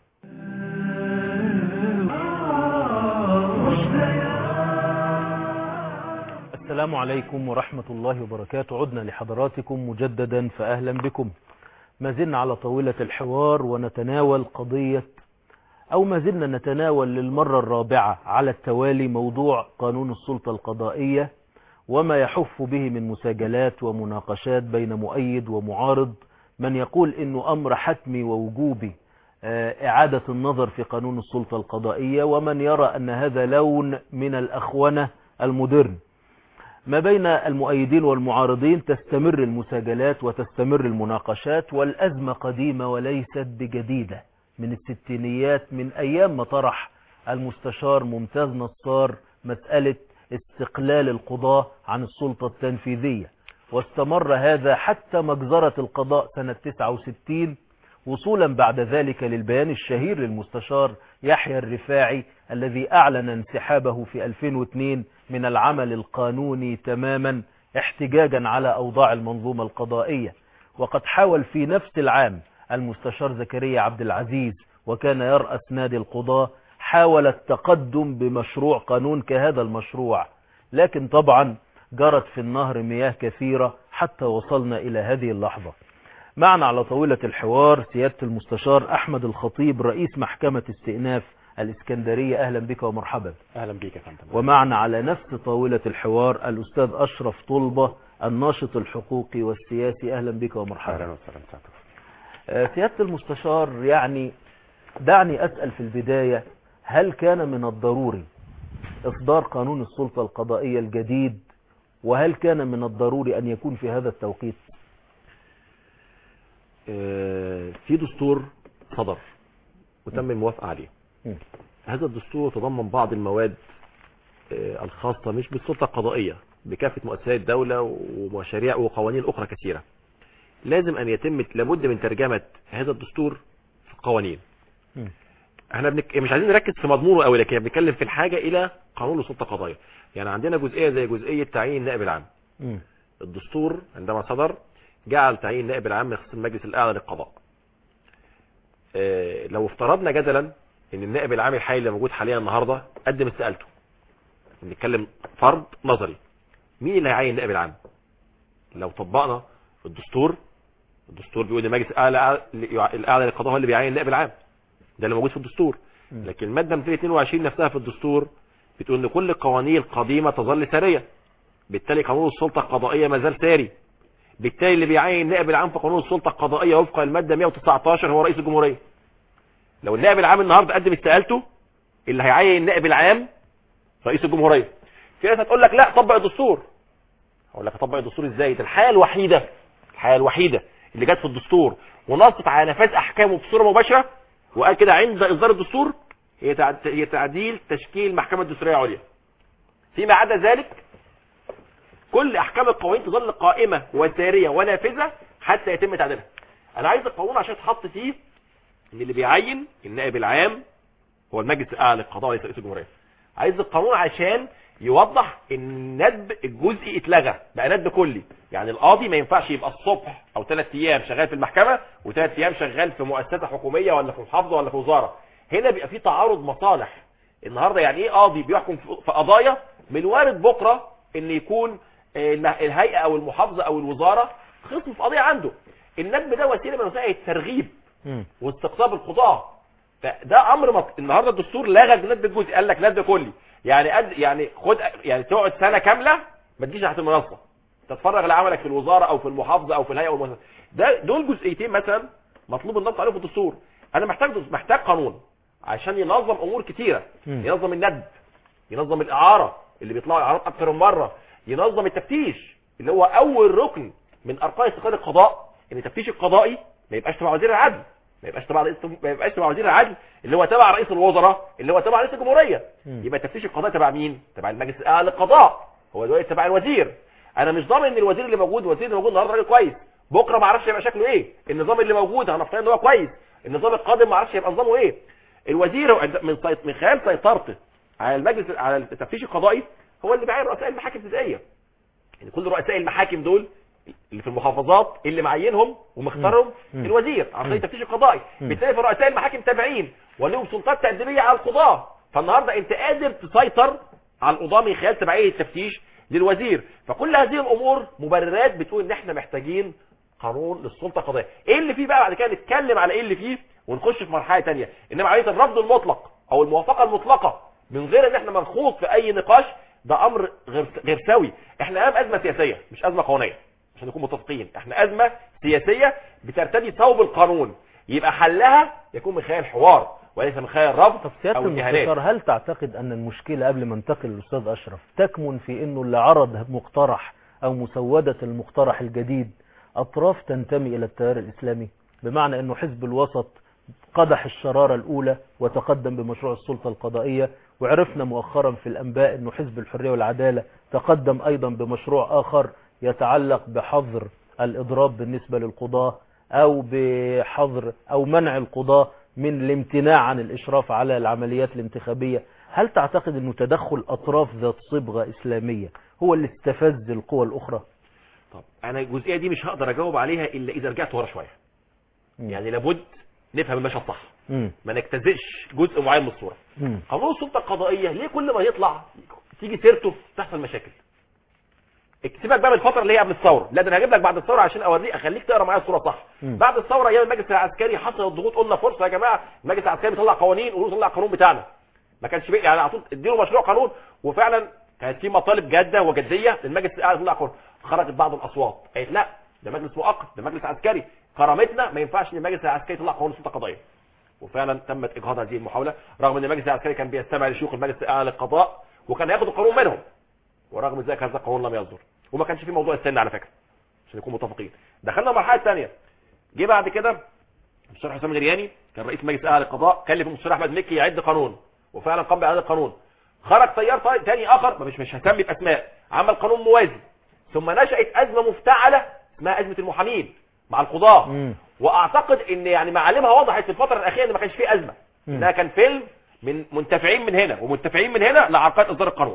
Speaker 2: السلام عليكم ورحمة الله وبركاته عدنا لحضراتكم مجددا فأهلا بكم ما زلنا على طاولة الحوار ونتناول قضية أو ما زلنا نتناول للمرة الرابعة على التوالي موضوع قانون السلطة القضائية وما يحف به من مساجلات ومناقشات بين مؤيد ومعارض من يقول إنه أمر حتمي ووجوبي آه، إعادة النظر في قانون السلطة القضائية ومن يرى أن هذا لون من الأخونة المدرن ما بين المؤيدين والمعارضين تستمر المساجلات وتستمر المناقشات والأزمة قديمة وليست بجديدة من الستينيات من أيام ما طرح المستشار ممتاز نصار مسألة استقلال القضاة عن السلطة التنفيذية واستمر هذا حتى مجزرة القضاء سنة 69 وصولا بعد ذلك للبيان الشهير للمستشار يحيى الرفاعي الذي أعلن انسحابه في 2002 من العمل القانوني تماما احتجاجا على أوضاع المنظومة القضائية وقد حاول في نفس العام المستشار زكريا عبد العزيز وكان يرأس نادي القضاة حاول التقدم بمشروع قانون كهذا المشروع لكن طبعا جرت في النهر مياه كثيرة حتى وصلنا إلى هذه اللحظة معنا على طاولة الحوار سيادة المستشار أحمد الخطيب رئيس محكمة استئناف الإسكندرية أهلا بك ومرحبا
Speaker 6: اهلا بيك يا فندم
Speaker 2: ومعنا على نفس طاولة الحوار الأستاذ أشرف طلبة الناشط الحقوقي والسياسي أهلا بك ومرحبا
Speaker 6: اهلا وسهلا سعادتك
Speaker 2: آه، سيادة المستشار يعني دعني أسأل في البداية هل كان من الضروري إصدار قانون السلطة القضائية الجديد وهل كان من الضروري أن يكون في هذا التوقيت
Speaker 6: آه، في دستور صدر وتم الموافقه عليه
Speaker 2: مم.
Speaker 6: هذا الدستور تضمن بعض المواد آه، الخاصه مش بالسلطه القضائيه بكافه مؤسسات الدوله ومشاريع وقوانين اخرى كثيره لازم ان يتم لابد من ترجمه هذا الدستور في القوانين
Speaker 2: مم.
Speaker 6: احنا بنك... مش عايزين نركز في مضمونه قوي لكن بنتكلم في الحاجه الى قانون السلطه القضائيه يعني عندنا جزئيه زي جزئيه تعيين النائب العام
Speaker 2: مم.
Speaker 6: الدستور عندما صدر جعل تعيين النائب العام من خصوص المجلس الاعلى للقضاء آه، لو افترضنا جدلا ان النائب العام الحالي اللي موجود حاليا النهارده قدم استقالته بنتكلم فرض نظري مين اللي هيعين النائب العام لو طبقنا الدستور الدستور بيقول ان المجلس الاعلى الاعلى للقضاء هو اللي بيعين النائب العام ده اللي موجود في الدستور
Speaker 2: مم.
Speaker 6: لكن الماده 222 نفسها في الدستور بتقول ان كل القوانين القديمه تظل ساريه بالتالي قانون السلطه القضائيه ما زال ساري بالتالي اللي بيعين النائب العام في قانون السلطه القضائيه وفقا للماده 119 هو رئيس الجمهوريه لو النائب العام النهارده قدم استقالته اللي هيعين النائب العام رئيس الجمهوريه في ناس هتقول لك لا طبق الدستور هقول لك اطبق الدستور ازاي ده الحاله الوحيده الحاله الوحيده اللي جت في الدستور ونصت على نفاذ احكامه بصوره مباشره وقال كده عند اصدار الدستور هي تع- هي تعديل تشكيل محكمه دستوريه عليا فيما عدا ذلك كل احكام القوانين تظل قائمه وساريه ونافذه حتى يتم تعديلها انا عايز القانون عشان تحط فيه ان اللي بيعين النائب العام هو المجلس الاعلى للقضاء وليس رئيس الجمهوريه عايز القانون عشان يوضح ان الندب الجزئي اتلغى بقى ندب كلي يعني القاضي ما ينفعش يبقى الصبح او ثلاث ايام شغال في المحكمه وثلاث ايام شغال في مؤسسه حكوميه ولا في محافظه ولا في وزاره هنا بيبقى في تعارض مصالح النهارده يعني ايه قاضي بيحكم في في قضايا من الوارد بكره ان يكون آه، الم- الهيئه او المحافظه او الوزاره خصم في قضيه عنده الندب ده وسيله من وسائل الترغيب
Speaker 2: مم.
Speaker 6: واستقطاب القضاة فده امر مط... النهارده الدستور لغى الندب الجزئي قال لك ندب كلي يعني قد يعني خد يعني تقعد سنه كامله ما تجيش تحت المنصه تتفرغ لعملك في الوزاره او في المحافظه او في الهيئه والمؤسسه ده دول جزئيتين مثلا مطلوب النص عليهم في الدستور انا محتاج محتاج قانون عشان ينظم امور كتيره
Speaker 2: مم.
Speaker 6: ينظم الندب ينظم الاعاره اللي بيطلعوا اعارات اكتر من مره ينظم التفتيش اللي هو اول ركن من اركان استقلال القضاء ان التفتيش القضائي ما يبقاش تبع وزير العدل ما يبقاش تبع رئيس ما يبقاش تبع وزير العدل اللي هو تبع رئيس الوزراء اللي هو تبع رئيس الجمهوريه
Speaker 2: مم.
Speaker 6: يبقى التفتيش القضائي تبع مين تبع المجلس الاعلى للقضاء هو دلوقتي تبع الوزير انا مش ضامن ان الوزير اللي موجود الوزير اللي موجود النهارده راجل كويس بكره ما اعرفش هيبقى شكله ايه النظام اللي موجود هنفترض ان هو كويس النظام القادم ما اعرفش هيبقى نظامه ايه الوزير هو عند- من سيط- من خلال سيطرته على المجلس على التفتيش القضائي هو اللي بيعين رؤساء المحاكم الابتدائيه يعني كل رؤساء المحاكم دول اللي في المحافظات اللي معينهم ومختارهم
Speaker 2: مم.
Speaker 6: الوزير عن طريق
Speaker 2: مم.
Speaker 6: التفتيش القضائي
Speaker 2: مم.
Speaker 6: بالتالي فرؤساء المحاكم تابعين ولهم سلطات تأديبية على القضاة فالنهارده انت قادر تسيطر على القضاة من خلال تبعية التفتيش للوزير فكل هذه الامور مبررات بتقول ان احنا محتاجين قانون للسلطه القضائيه ايه اللي فيه بقى بعد كده نتكلم على ايه اللي فيه ونخش في مرحله تانية انما عمليه الرفض المطلق او الموافقه المطلقه من غير ان احنا منخوض في اي نقاش ده امر غير غير سوي احنا امام ازمه سياسيه مش ازمه قانونيه عشان نكون متفقين احنا ازمه سياسيه بترتدي ثوب القانون يبقى حلها يكون من خلال حوار وليس من خلال
Speaker 2: طب
Speaker 6: رفض
Speaker 2: سيادة
Speaker 6: او
Speaker 2: المستشار
Speaker 6: الاهانات
Speaker 2: هل تعتقد أن المشكلة قبل ما انتقل للأستاذ أشرف تكمن في أنه اللي عرض مقترح أو مسودة المقترح الجديد أطراف تنتمي إلى التيار الإسلامي بمعنى أنه حزب الوسط قدح الشرارة الأولى وتقدم بمشروع السلطة القضائية وعرفنا مؤخرا في الأنباء أنه حزب الحرية والعدالة تقدم أيضا بمشروع آخر يتعلق بحظر الإضراب بالنسبة للقضاة أو بحظر أو منع القضاة من الامتناع عن الإشراف على العمليات الانتخابية هل تعتقد أنه تدخل أطراف ذات صبغة إسلامية هو اللي استفز القوى الأخرى
Speaker 6: طب انا الجزئيه دي مش هقدر اجاوب عليها الا اذا رجعت ورا شويه
Speaker 2: مم.
Speaker 6: يعني لابد نفهم المشهد صح
Speaker 2: مم.
Speaker 6: ما نجتزئش جزء معين من الصوره
Speaker 2: مم.
Speaker 6: قانون السلطه القضائيه ليه كل ما يطلع تيجي سيرته تحصل مشاكل اكتبك بقى من الفتره اللي هي قبل الثوره لا ده انا هجيب لك بعد الثوره عشان اوريك اخليك تقرا معايا الصوره صح
Speaker 2: مم.
Speaker 6: بعد الثوره ايام المجلس العسكري حصل الضغوط قلنا فرصه يا جماعه المجلس العسكري بيطلع قوانين ويقولوا طلع القانون بتاعنا ما كانش بي... يعني على طول اديله مشروع قانون وفعلا كانت في مطالب جاده وجديه للمجلس الاعلى يطلع قانون خرجت بعض الاصوات قالت لا ده مجلس مؤقت ده مجلس عسكري كرامتنا ما ينفعش ان المجلس العسكري يطلع قانون سلطه قضائيه وفعلا تمت اجهاض هذه المحاوله رغم ان المجلس العسكري كان بيستمع لشيوخ المجلس الاعلى للقضاء وكان هياخد القانون منهم ورغم ذلك هذا القانون لم يصدر وما كانش في موضوع السن على فكره عشان نكون متفقين دخلنا المرحله الثانيه جه بعد كده المستشار حسام غرياني كان رئيس مجلس الاعلى للقضاء كلف المستشار احمد مكي يعد قانون وفعلا قام باعاده القانون خرج تيار طا- تاني اخر مش مش هسمي باسماء عمل قانون موازي ثم نشات ازمه مفتعله اسمها ازمه المحامين مع القضاه
Speaker 2: مم.
Speaker 6: واعتقد ان يعني معالمها وضحت في الفتره الاخيره ان ما كانش فيه ازمه
Speaker 2: مم.
Speaker 6: انها كان فيلم من منتفعين من هنا ومنتفعين من هنا لعرقات اصدار القانون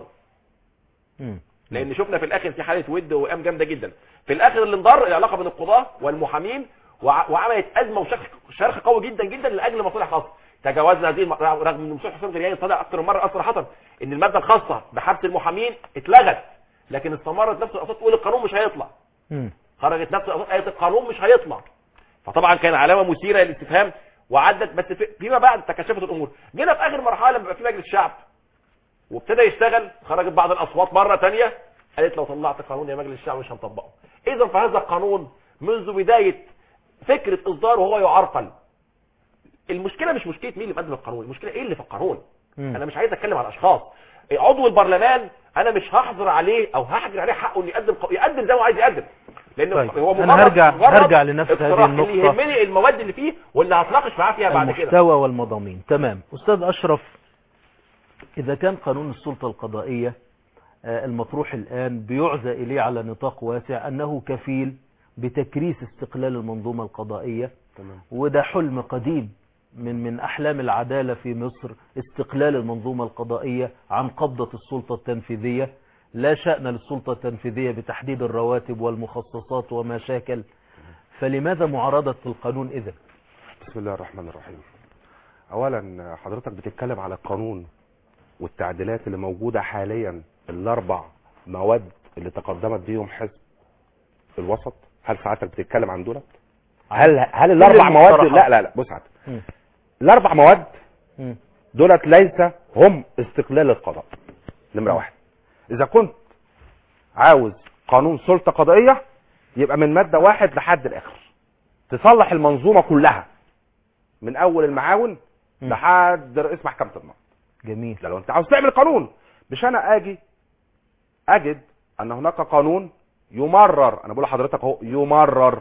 Speaker 2: مم.
Speaker 6: لان شفنا في الاخر في حاله ود وقام جامده جدا في الاخر اللي انضر العلاقه بين القضاه والمحامين وع- وعملت ازمه وشرخ شرخ قوي جدا جدا لاجل مصالح خاصه تجاوزنا هذه الم- رغم ان المستشار حسام غرياني طلع اكثر من مره صراحه ان الماده الخاصه بحبس المحامين اتلغت لكن استمرت نفس الاصوات تقول القانون مش هيطلع
Speaker 2: مم.
Speaker 6: خرجت نفس الاصوات قالت القانون مش هيطلع فطبعا كان علامه مثيره للاستفهام وعدت بس في- فيما بعد تكشفت الامور جينا في اخر مرحله لما بقى في مجلس شعب وابتدى يشتغل خرجت بعض الاصوات مره تانية قالت لو طلعت قانون يا مجلس الشعب مش هنطبقه اذا فهذا القانون منذ بدايه فكره اصداره وهو يعرقل المشكله مش مشكله مين اللي مقدم القانون المشكله ايه اللي في القانون
Speaker 2: مم.
Speaker 6: انا مش عايز اتكلم على اشخاص عضو البرلمان انا مش هحظر عليه او هحجر عليه حقه انه يقدم ق- يقدم زي ما هو عايز يقدم لان
Speaker 2: طيب،
Speaker 6: هو
Speaker 2: أنا
Speaker 6: مجرد
Speaker 2: هرجع-
Speaker 6: مجرد
Speaker 2: هرجع لنفس هذه
Speaker 6: اقتراح.
Speaker 2: النقطة.
Speaker 6: اللي يهمني المواد اللي فيه واللي هتناقش معاه فيها بعد كده
Speaker 2: المحتوى والمضامين تمام أستاذ أشرف إذا كان قانون السلطة القضائية آه، المطروح الآن بيعزى إليه على نطاق واسع أنه كفيل بتكريس استقلال المنظومة القضائية
Speaker 6: تمام
Speaker 2: وده حلم قديم من من أحلام العدالة في مصر استقلال المنظومة القضائية عن قبضة السلطة التنفيذية لا شأن للسلطة التنفيذية بتحديد الرواتب والمخصصات وما شاكل فلماذا معارضة القانون إذا
Speaker 7: بسم الله الرحمن الرحيم اولا حضرتك بتتكلم على القانون والتعديلات اللي موجودة حاليا الاربع مواد اللي تقدمت بيهم حزب الوسط هل ساعتك بتتكلم عن دولت هل هل الاربع مواد
Speaker 2: المقترحات.
Speaker 7: لا لا لا بص ساعتك
Speaker 2: مم.
Speaker 7: الاربع مواد
Speaker 2: مم.
Speaker 7: دولت ليس هم استقلال القضاء نمرة واحد اذا كنت عاوز قانون سلطة قضائية يبقى من مادة واحد لحد الاخر تصلح المنظومة كلها من اول المعاون
Speaker 2: مم.
Speaker 7: لحد رئيس محكمة النقض
Speaker 2: جميل
Speaker 7: ده لو انت عاوز تعمل قانون مش انا اجي اجد ان هناك قانون يمرر انا بقول لحضرتك اهو يمرر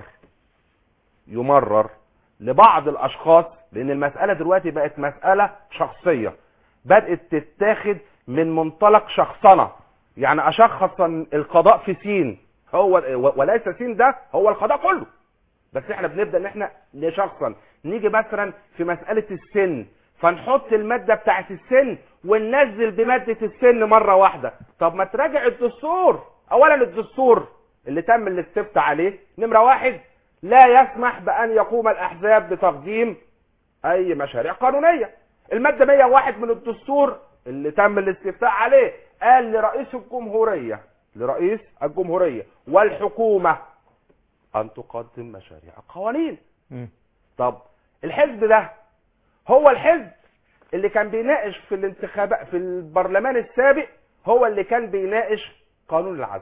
Speaker 7: يمرر لبعض الاشخاص لان المسألة دلوقتي بقت مسألة شخصية بدأت تتاخد من منطلق شخصنة يعني اشخص القضاء في سين هو وليس سين ده هو القضاء كله بس احنا بنبدا ان احنا نشخصن نيجي مثلا في مساله السن فنحط الماده بتاعت السن وننزل بماده السن مره واحده طب ما تراجع الدستور اولا الدستور اللي تم الاستفتاء عليه نمره واحد لا يسمح بان يقوم الاحزاب بتقديم اي مشاريع قانونيه الماده 101 من الدستور اللي تم الاستفتاء عليه قال لرئيس الجمهوريه لرئيس الجمهوريه والحكومه ان تقدم مشاريع قوانين
Speaker 2: مم.
Speaker 7: طب الحزب ده هو الحزب اللي كان بيناقش في الانتخابات في البرلمان السابق هو اللي كان بيناقش قانون العزل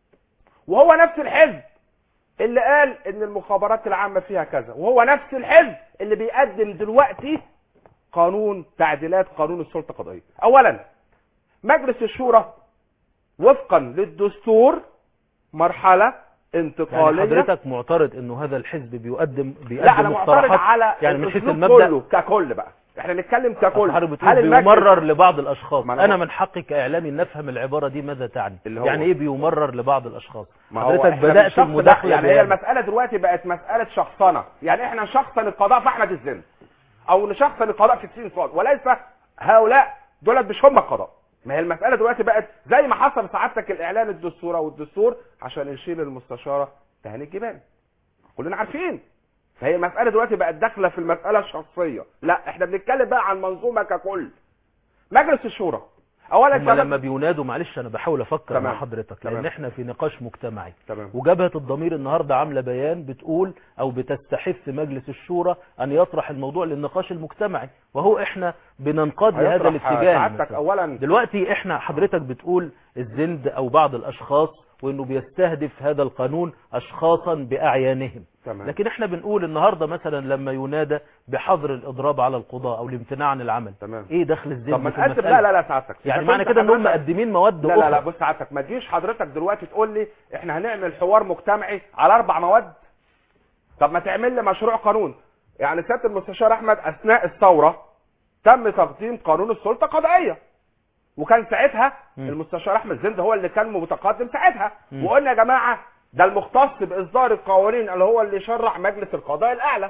Speaker 7: وهو نفس الحزب اللي قال ان المخابرات العامة فيها كذا وهو نفس الحزب اللي بيقدم دلوقتي قانون تعديلات قانون السلطة القضائية اولا مجلس الشورى وفقا للدستور مرحلة
Speaker 2: يعني
Speaker 7: انتقالية
Speaker 2: حضرتك معترض انه هذا الحزب بيقدم بيقدم
Speaker 7: لا انا معترض
Speaker 2: مقترحات
Speaker 7: على
Speaker 2: يعني من حيث
Speaker 7: الأسلوب
Speaker 2: المبدأ
Speaker 7: كله ككل بقى احنا نتكلم
Speaker 2: أصل
Speaker 7: ككل
Speaker 2: حضرتك بتقول
Speaker 7: المجلس-
Speaker 2: بيمرر لبعض الاشخاص
Speaker 7: ما أنا
Speaker 2: انا
Speaker 7: بقول-
Speaker 2: من حقي كاعلامي ان افهم العباره دي ماذا تعني
Speaker 7: اللي هو-
Speaker 2: يعني ايه بيمرر لبعض الاشخاص
Speaker 7: ما هو
Speaker 2: حضرتك
Speaker 7: إحنا
Speaker 2: بدات
Speaker 7: بنشخص ده.
Speaker 2: المداخله
Speaker 7: يعني هي
Speaker 2: بهذا.
Speaker 7: المساله دلوقتي بقت مساله شخصنه يعني احنا نشخصن القضاء في احمد الزند او نشخصن القضاء في السين صاد وليس هؤلاء دولت مش هم القضاء ما هي المساله دلوقتي بقت زي ما حصل سعادتك الاعلان الدستور او الدستور عشان يشيل المستشاره تهاني الجبال كلنا عارفين فهي المساله دلوقتي بقت داخله في المساله الشخصيه لا احنا بنتكلم بقى عن منظومه ككل مجلس الشورى اولا
Speaker 2: هم
Speaker 7: كمان-
Speaker 2: لما بينادوا معلش انا بحاول افكر
Speaker 7: تمام.
Speaker 2: مع حضرتك لان
Speaker 7: تمام.
Speaker 2: احنا في نقاش مجتمعي
Speaker 7: تمام
Speaker 2: وجبهة الضمير النهاردة عاملة بيان بتقول او بتستحث مجلس الشورى ان يطرح الموضوع للنقاش المجتمعي وهو احنا بننقاد لهذا
Speaker 7: هيطرح
Speaker 2: الاتجاه
Speaker 7: سعادتك
Speaker 2: مثلاً.
Speaker 7: اولا
Speaker 2: دلوقتي احنا حضرتك بتقول الزند او بعض الاشخاص وانه بيستهدف هذا القانون اشخاصا باعيانهم
Speaker 7: تمام
Speaker 2: لكن احنا بنقول النهاردة مثلا لما ينادى بحظر الاضراب على القضاء او الامتناع عن العمل
Speaker 7: تمام
Speaker 2: ايه دخل الزند
Speaker 7: طب ما
Speaker 2: في
Speaker 7: تقدم
Speaker 2: المسألة؟
Speaker 7: لا لا لا سعادتك
Speaker 2: يعني
Speaker 7: إذا
Speaker 2: معنى
Speaker 7: كنت
Speaker 2: كده ان هم
Speaker 7: حضرتك-
Speaker 2: مقدمين مواد
Speaker 7: لا لا لا
Speaker 2: اخرى
Speaker 7: بص سعادتك ما تجيش حضرتك دلوقتي تقول لي احنا هنعمل حوار مجتمعي على اربع مواد طب ما تعمل لي مشروع قانون يعني سياده المستشار احمد اثناء الثوره تم تقديم قانون السلطه القضائيه وكان ساعتها
Speaker 2: مم.
Speaker 7: المستشار احمد زند هو اللي كان متقدم ساعتها
Speaker 2: مم.
Speaker 7: وقلنا يا جماعه ده المختص باصدار القوانين اللي هو اللي يشرع مجلس القضاء الاعلى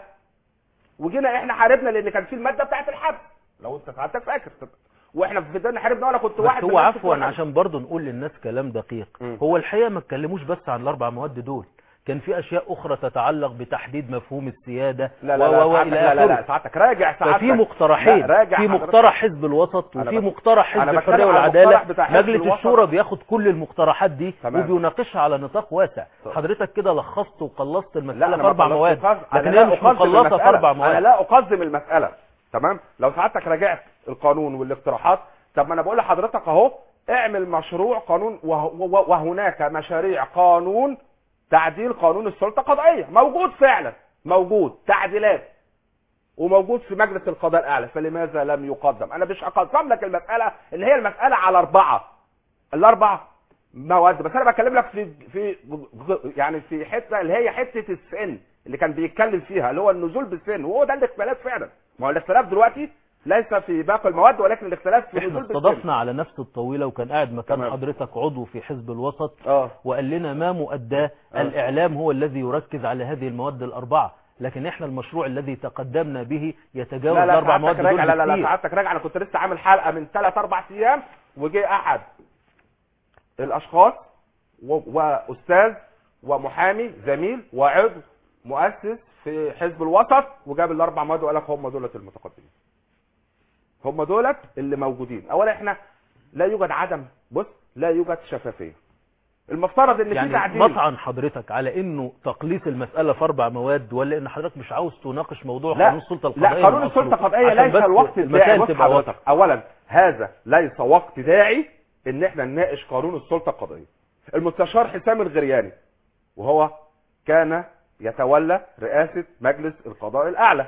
Speaker 7: وجينا احنا حاربنا لان كان في الماده بتاعت الحبس لو انت سعادتك فاكر واحنا في بدانا حاربنا وانا كنت واحد
Speaker 2: بس
Speaker 7: من
Speaker 2: هو
Speaker 7: الناس
Speaker 2: عفوا
Speaker 7: بتوع
Speaker 2: عشان برضه نقول للناس كلام دقيق
Speaker 7: مم.
Speaker 2: هو الحقيقه ما اتكلموش بس عن الاربع مواد دول كان في اشياء اخرى تتعلق بتحديد مفهوم السياده
Speaker 7: لا لا لا
Speaker 2: و- و-
Speaker 7: سعادتك-
Speaker 2: والى
Speaker 7: لا لا لا
Speaker 2: اخره
Speaker 7: سعادتك راجع سعادتك
Speaker 2: ففي مقترحين
Speaker 7: لا، راجع
Speaker 2: في
Speaker 7: حضرتك.
Speaker 2: مقترح حزب الوسط
Speaker 7: أنا
Speaker 2: وفي
Speaker 7: بت-
Speaker 2: مقترح
Speaker 7: أنا
Speaker 2: حزب
Speaker 7: بتكلم
Speaker 2: الحريه
Speaker 7: على
Speaker 2: والعداله
Speaker 7: المقترح بتاع حزب
Speaker 2: مجلس
Speaker 7: الوسط.
Speaker 2: الشورى بياخد كل المقترحات دي
Speaker 7: تمام.
Speaker 2: وبيناقشها على نطاق واسع
Speaker 7: طب.
Speaker 2: حضرتك كده لخصت وقلصت
Speaker 7: لا
Speaker 2: المساله
Speaker 7: أنا
Speaker 2: في
Speaker 7: ما
Speaker 2: اربع
Speaker 7: قلصت
Speaker 2: مواد
Speaker 7: القصد. أنا
Speaker 2: لكن
Speaker 7: لا
Speaker 2: هي مش
Speaker 7: أقزم
Speaker 2: مخلصه في
Speaker 7: المسألة.
Speaker 2: اربع
Speaker 7: انا
Speaker 2: مواد
Speaker 7: لا اقزم المساله تمام لو سعادتك راجعت القانون والاقتراحات طب ما انا بقول لحضرتك اهو اعمل مشروع قانون وه- وه- وهناك مشاريع قانون تعديل قانون السلطه القضائيه موجود فعلا موجود تعديلات وموجود في مجلس القضاء الاعلى فلماذا لم يقدم انا مش هقسم لك المساله ان هي المساله على اربعه الاربع مواد بس انا بكلم لك في في يعني في حته اللي هي حته السن اللي كان بيتكلم فيها اللي هو النزول بالسن وهو ده الاختلاف فعلا ما هو الاختلاف دلوقتي ليس في باقي المواد ولكن الاختلاف في
Speaker 2: احنا
Speaker 7: النزول بالسن
Speaker 2: استضفنا على نفس الطويله وكان قاعد مكان
Speaker 7: تمام.
Speaker 2: حضرتك عضو في حزب الوسط
Speaker 7: اه
Speaker 2: وقال لنا ما مؤداه
Speaker 7: آه.
Speaker 2: الإعلام هو الذي يركز على هذه المواد الأربعة لكن احنا المشروع الذي تقدمنا به يتجاوز
Speaker 7: لا لا
Speaker 2: الاربع مواد
Speaker 7: سعادتك راجع لا لا لا
Speaker 2: بكتير.
Speaker 7: سعادتك راجع انا كنت لسه عامل حلقه من ثلاث اربع ايام وجه احد الاشخاص و- واستاذ ومحامي زميل وعضو مؤسس في حزب الوسط وجاب الاربع مواد وقال لك هم دولت المتقدمين هم دولت اللي موجودين اولا احنا لا يوجد عدم بص لا يوجد شفافيه المفترض ان في
Speaker 2: يعني
Speaker 7: تعديل
Speaker 2: مطعن حضرتك على انه تقليص المسألة في اربع مواد ولا ان حضرتك مش عاوز تناقش موضوع
Speaker 7: لا
Speaker 2: قانون السلطة القضائية
Speaker 7: لا قانون
Speaker 2: من أصله؟
Speaker 7: السلطه القضائيه
Speaker 2: عشان
Speaker 7: ليس
Speaker 2: بس
Speaker 7: الوقت الداعي
Speaker 2: المسائل
Speaker 7: بص
Speaker 2: تبقى
Speaker 7: حضرتك
Speaker 2: واضحة.
Speaker 7: اولا هذا ليس وقت داعي ان احنا نناقش قانون السلطه القضائيه المستشار حسام الغرياني وهو كان يتولى رئاسه مجلس القضاء الاعلى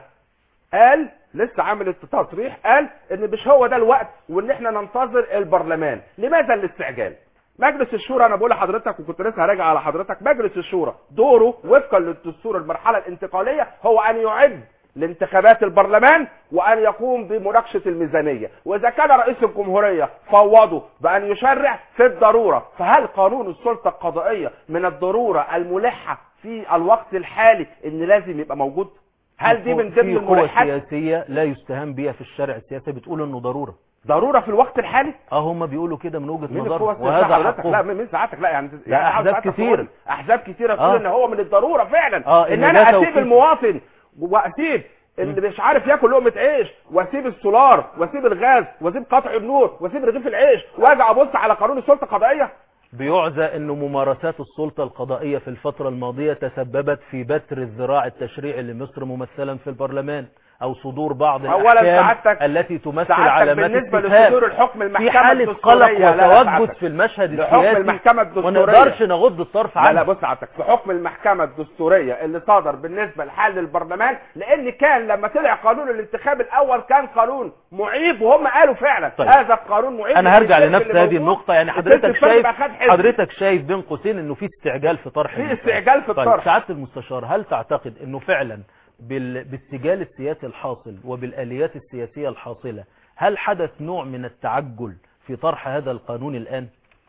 Speaker 7: قال لسه عامل تصريح قال ان مش هو ده الوقت وان احنا ننتظر البرلمان لماذا الاستعجال مجلس الشورى انا بقول لحضرتك وكنت لسه هراجع على حضرتك مجلس الشورى دوره وفقا للدستور المرحله الانتقاليه هو ان يعد لانتخابات البرلمان وان يقوم بمناقشه الميزانيه واذا كان رئيس الجمهوريه فوضه بان يشرع في الضروره فهل قانون السلطه القضائيه من الضروره الملحه في الوقت الحالي ان لازم يبقى موجود هل دي من ضمن
Speaker 2: في قوة
Speaker 7: الملحات
Speaker 2: سياسية لا يستهان بها في الشارع السياسي بتقول انه ضرورة
Speaker 7: ضروره في الوقت الحالي
Speaker 2: اه هم بيقولوا كده من وجهة
Speaker 7: مين القوى
Speaker 2: نظرهم
Speaker 7: السياسيه
Speaker 2: وهذا
Speaker 7: حضرتك لا
Speaker 2: حقهم
Speaker 7: مين ساعتك لا يعني
Speaker 2: لا،
Speaker 7: يعني عاوز
Speaker 2: أحزاب
Speaker 7: ساعتك
Speaker 2: كتير.
Speaker 7: تقول- احزاب كتيره تقول
Speaker 2: آه.
Speaker 7: ان هو من الضروره فعلا
Speaker 2: آه،
Speaker 7: ان
Speaker 2: إن
Speaker 7: انا
Speaker 2: ده
Speaker 7: اسيب
Speaker 2: توقيت.
Speaker 7: المواطن واسيب اللي مش عارف ياكل لقمه عيش واسيب السولار واسيب الغاز واسيب قطع النور واسيب رغيف العيش واجي ابص على قانون السلطه القضائيه
Speaker 2: بيعزى أن ممارسات السلطة القضائية في الفترة الماضية تسببت في بتر الذراع التشريعي لمصر ممثلا في البرلمان أو صدور بعض
Speaker 7: أولاً
Speaker 2: الأحكام
Speaker 7: سعادتك-
Speaker 2: التي تمثل
Speaker 7: سعادتك
Speaker 2: علامات
Speaker 7: بالنسبه
Speaker 2: استفهام
Speaker 7: لصدور الحكم
Speaker 2: في
Speaker 7: المحكمه
Speaker 2: حالة
Speaker 7: الدستورية
Speaker 2: قلق
Speaker 7: لا، لا،
Speaker 2: وتوجد
Speaker 7: سعادتك.
Speaker 2: في المشهد
Speaker 7: لحكم
Speaker 2: السياسي
Speaker 7: المحكمة الدستورية.
Speaker 2: ما نقدرش نغض الطرف
Speaker 7: لا
Speaker 2: عنه
Speaker 7: لا بص سعادتك في حكم المحكمة الدستورية اللي صدر بالنسبة لحل البرلمان لان كان لما طلع قانون الانتخاب الاول كان قانون معيب وهم قالوا فعلا
Speaker 2: طيب.
Speaker 7: هذا القانون معيب
Speaker 2: انا هرجع
Speaker 7: الفيلم
Speaker 2: لنفس
Speaker 7: اللي
Speaker 2: هذه
Speaker 7: موجود-
Speaker 2: النقطة يعني
Speaker 7: الفيلم
Speaker 2: حضرتك
Speaker 7: الفيلم
Speaker 2: شايف
Speaker 7: بقى خد حزب.
Speaker 2: حضرتك شايف بين قوسين انه في استعجال في طرح
Speaker 7: في
Speaker 2: المسألة.
Speaker 7: استعجال في
Speaker 2: طيب
Speaker 7: الطرح.
Speaker 2: سعادة المستشار هل تعتقد انه فعلا بال... بالسجال السياسي الحاصل وبالآليات السياسية الحاصلة هل حدث نوع من التعجل في طرح هذا القانون الآن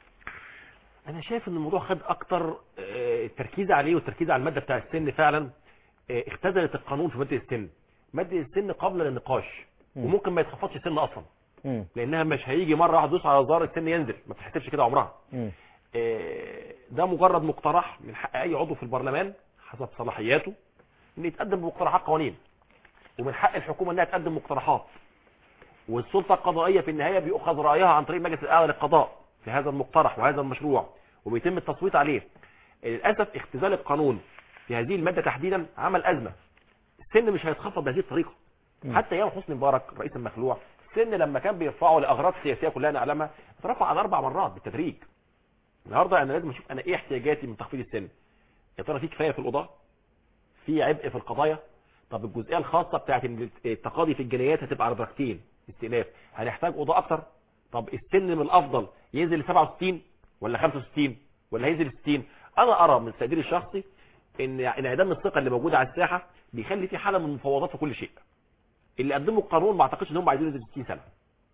Speaker 6: انا شايف ان الموضوع خد اكتر آه، التركيز عليه والتركيز على الماده بتاع السن فعلا آه، اختزلت القانون في ماده السن ماده السن قبل النقاش
Speaker 2: مم.
Speaker 6: وممكن ما يتخفضش سن اصلا
Speaker 2: مم.
Speaker 6: لانها مش هيجي مره واحده يدوس على زرار السن ينزل ما بتحسبش كده عمرها
Speaker 2: مم.
Speaker 6: آه، ده مجرد مقترح من حق اي عضو في البرلمان حسب صلاحياته ان يتقدم بمقترحات قوانين ومن حق الحكومه انها تقدم مقترحات والسلطه القضائيه في النهايه بيؤخذ رايها عن طريق المجلس الاعلى للقضاء في هذا المقترح وهذا المشروع وبيتم التصويت عليه للاسف اختزال القانون في هذه الماده تحديدا عمل ازمه السن مش هيتخفض بهذه الطريقه
Speaker 2: مم.
Speaker 6: حتى ايام حسني مبارك رئيس المخلوع السن لما كان بيرفعه لاغراض سياسيه كلها نعلمها اترفع على اربع مرات بالتدريج النهارده انا لازم اشوف انا ايه احتياجاتي من تخفيض السن يا ترى في كفايه في القضاء في عبء في القضايا طب الجزئيه الخاصه بتاعت إن التقاضي في الجنايات هتبقى على درجتين استئناف هنحتاج قضاء اكتر طب السن من الافضل ينزل ل 67 ولا 65 ولا هينزل ل 60 انا ارى من تقديري الشخصي ان انعدام الثقه اللي موجوده على الساحه بيخلي في حاله من المفاوضات في كل شيء اللي قدموا القانون ما اعتقدش ان هم عايزين ينزل 60 سنه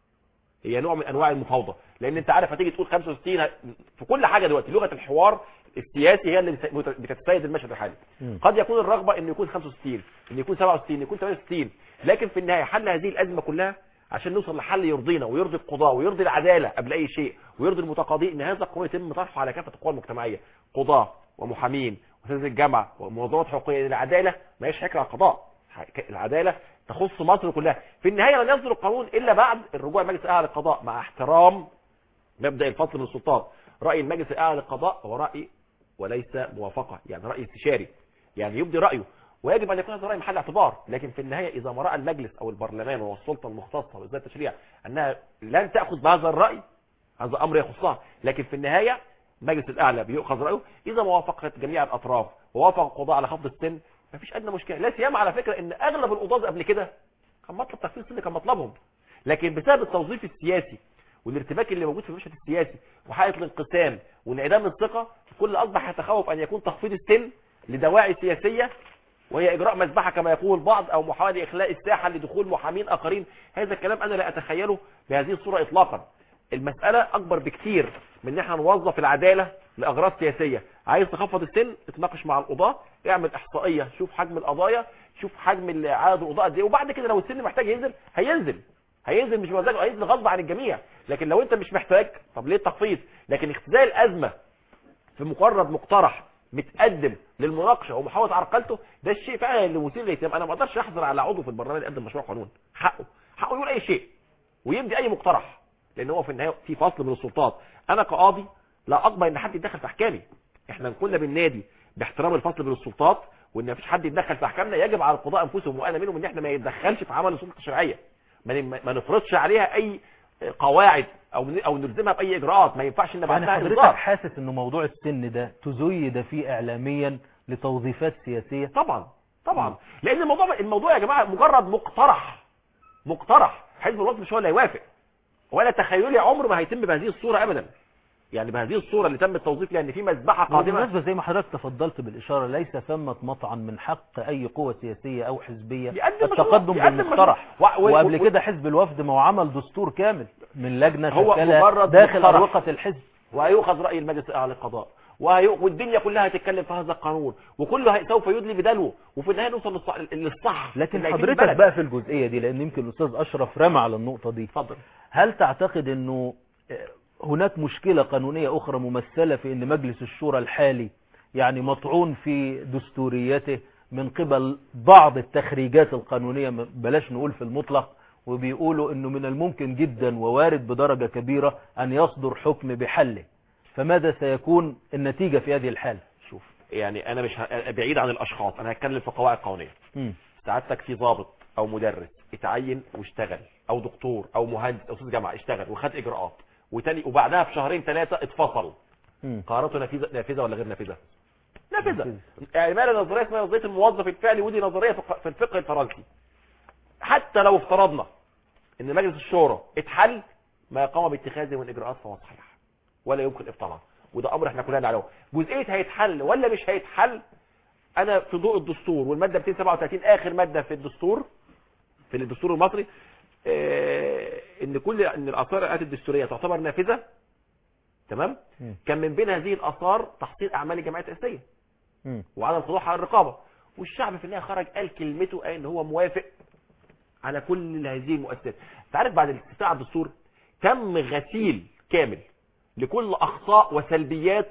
Speaker 6: هي نوع من انواع المفاوضه لان انت عارف هتيجي تقول 65 ه- في كل حاجه دلوقتي لغه الحوار السياسي هي اللي بت- بتتسيد المشهد الحالي
Speaker 2: مم.
Speaker 6: قد يكون الرغبه انه يكون 65 انه يكون 67 انه يكون 68 لكن في النهايه حل هذه الازمه كلها عشان نوصل لحل يرضينا ويرضي القضاء ويرضي العداله قبل اي شيء ويرضي المتقاضين ان هذا القانون يتم طرحه على كافه القوى المجتمعيه قضاه ومحامين واساتذه الجامعه ومنظمات حقوقيه العداله ما هيش حكر على القضاء ح- العداله تخص مصر كلها في النهايه لن يصدر القانون الا بعد الرجوع لمجلس الاعلى للقضاء مع احترام مبدا الفصل من السلطات راي المجلس الاعلى للقضاء هو راي وليس موافقه يعني راي استشاري يعني يبدي رايه ويجب ان يكون هذا الراي محل اعتبار لكن في النهايه اذا ما راى المجلس او البرلمان وهو السلطه المختصه بإصدار التشريع انها لن تاخذ بهذا الراي هذا امر يخصها لكن في النهايه المجلس الاعلى بيؤخذ رايه اذا ما وافقت جميع الاطراف ووافق القضاء على خفض السن مفيش ادنى مشكله لا سيما على فكره ان اغلب القضاه قبل كده كان مطلب تخفيض السن كان مطلبهم لكن بسبب التوظيف السياسي والارتباك اللي موجود في المشهد السياسي وحاله الانقسام وانعدام الثقه الكل اصبح يتخوف ان يكون تخفيض السن لدواعي سياسيه وهي اجراء مذبحه كما يقول البعض او محاوله اخلاء الساحه لدخول محامين اخرين هذا الكلام انا لا اتخيله بهذه الصوره اطلاقا المساله اكبر بكتير من ان احنا نوظف العداله لاغراض سياسيه عايز تخفض السن اتناقش مع القضاه اعمل احصائيه شوف حجم القضايا شوف حجم ال- عدد القضاه قد ايه وبعد كده لو السن محتاج ينزل هينزل هينزل مش مزاجه هينزل غصب عن الجميع لكن لو انت مش محتاج طب ليه التخفيض لكن اختزال الازمه في مجرد مقترح متقدم للمناقشه ومحاوله عرقلته ده الشيء فعلا اللي مثير للاهتمام انا ما اقدرش احظر على عضو في البرلمان يقدم مشروع قانون حقه حقه يقول اي شيء ويمضي اي مقترح لان هو في النهايه في فصل من السلطات انا كقاضي لا اقبل ان حد يتدخل في احكامي احنا كنا بالنادي باحترام الفصل بين السلطات وان مفيش حد يتدخل في احكامنا يجب على القضاء انفسهم وانا منهم ان احنا ما يتدخلش في عمل السلطه الشرعيه ما ن- ما نفرضش عليها اي قواعد او ن- او نلزمها باي اجراءات ما ينفعش نبقى
Speaker 2: يعني
Speaker 6: عندها
Speaker 2: حضرتك
Speaker 6: انذار
Speaker 2: حاسس انه موضوع السن ده تزيد فيه اعلاميا لتوظيفات سياسية
Speaker 6: طبعا طبعا لان الموضوع الموضوع يا جماعه مجرد مقترح مقترح حزب الوطن مش هو اللي هيوافق ولا تخيلي عمر ما هيتم بهذه الصوره ابدا يعني بهذه الصوره اللي تم التوظيف لان في مذبحه قادمه
Speaker 2: بالمناسبة زي ما حضرتك تفضلت بالإشارة ليس ثمة مطعن من حق أي قوة سياسية أو حزبية
Speaker 6: يقدم مشروع-
Speaker 2: التقدم
Speaker 6: يقدم
Speaker 2: بالمقترح
Speaker 6: مشروع. و- و-
Speaker 2: وقبل
Speaker 6: و-
Speaker 2: كده حزب الوفد ما هو عمل دستور كامل من لجنة
Speaker 6: هو
Speaker 2: شكلها
Speaker 6: مجرد
Speaker 2: داخل
Speaker 6: مقترح.
Speaker 2: أروقة الحزب
Speaker 6: وهيؤخذ راي المجلس الاعلى للقضاء وهي... والدنيا كلها هتتكلم في هذا القانون وكله هي... سوف يدلي بدلوه وفي النهايه نوصل للصح, للصح
Speaker 2: لكن
Speaker 6: اللي هيفيد
Speaker 2: حضرتك
Speaker 6: البلد.
Speaker 2: بقى في الجزئية دي لأن يمكن الأستاذ أشرف رمى على النقطة دي
Speaker 6: اتفضل
Speaker 2: هل تعتقد أنه هناك مشكلة قانونية أخرى ممثلة في أن مجلس الشورى الحالي يعني مطعون في دستوريته من قبل بعض التخريجات القانونية بلاش نقول في المطلق وبيقولوا أنه من الممكن جدا ووارد بدرجة كبيرة أن يصدر حكم بحله فماذا سيكون النتيجة في هذه الحالة
Speaker 6: شوف يعني انا مش ه... بعيد عن الاشخاص انا هتكلم في قواعد قانونيه
Speaker 2: مم.
Speaker 6: سعادتك في ضابط او مدرس اتعين واشتغل او دكتور او مهندس او استاذ جامعه اشتغل وخد اجراءات وتاني وبعدها بشهرين ثلاثه اتفصل
Speaker 2: مم.
Speaker 6: قراراته نافذه نافذه ولا غير نافذه نافذه
Speaker 2: نافذة.
Speaker 6: يعني ما له نظريه اسمها نظريه الموظف الفعلي ودي نظريه في في الفقه الفرنسي حتى لو افترضنا ان مجلس الشورى اتحل ما قام باتخاذه من اجراءات فهو صحيح ولا يمكن ابطالها وده امر احنا كلنا نعلمه جزئيه هيتحل ولا مش هيتحل انا في ضوء الدستور والماده 237 اخر ماده في الدستور في الدستور المصري آه، ان كل ان الاثار الآلات الدستوريه تعتبر نافذه تمام
Speaker 2: مم.
Speaker 6: كان من بين هذه الاثار تحصيل اعمال الجمعيات الاساسيه
Speaker 2: مم.
Speaker 6: وعدم خضوعها على الرقابه والشعب في النهايه خرج قال كلمته قال ان هو موافق على كل هذه المؤسسات انت عارف بعد الاستفتاء على الدستور تم غسيل كامل لكل اخطاء وسلبيات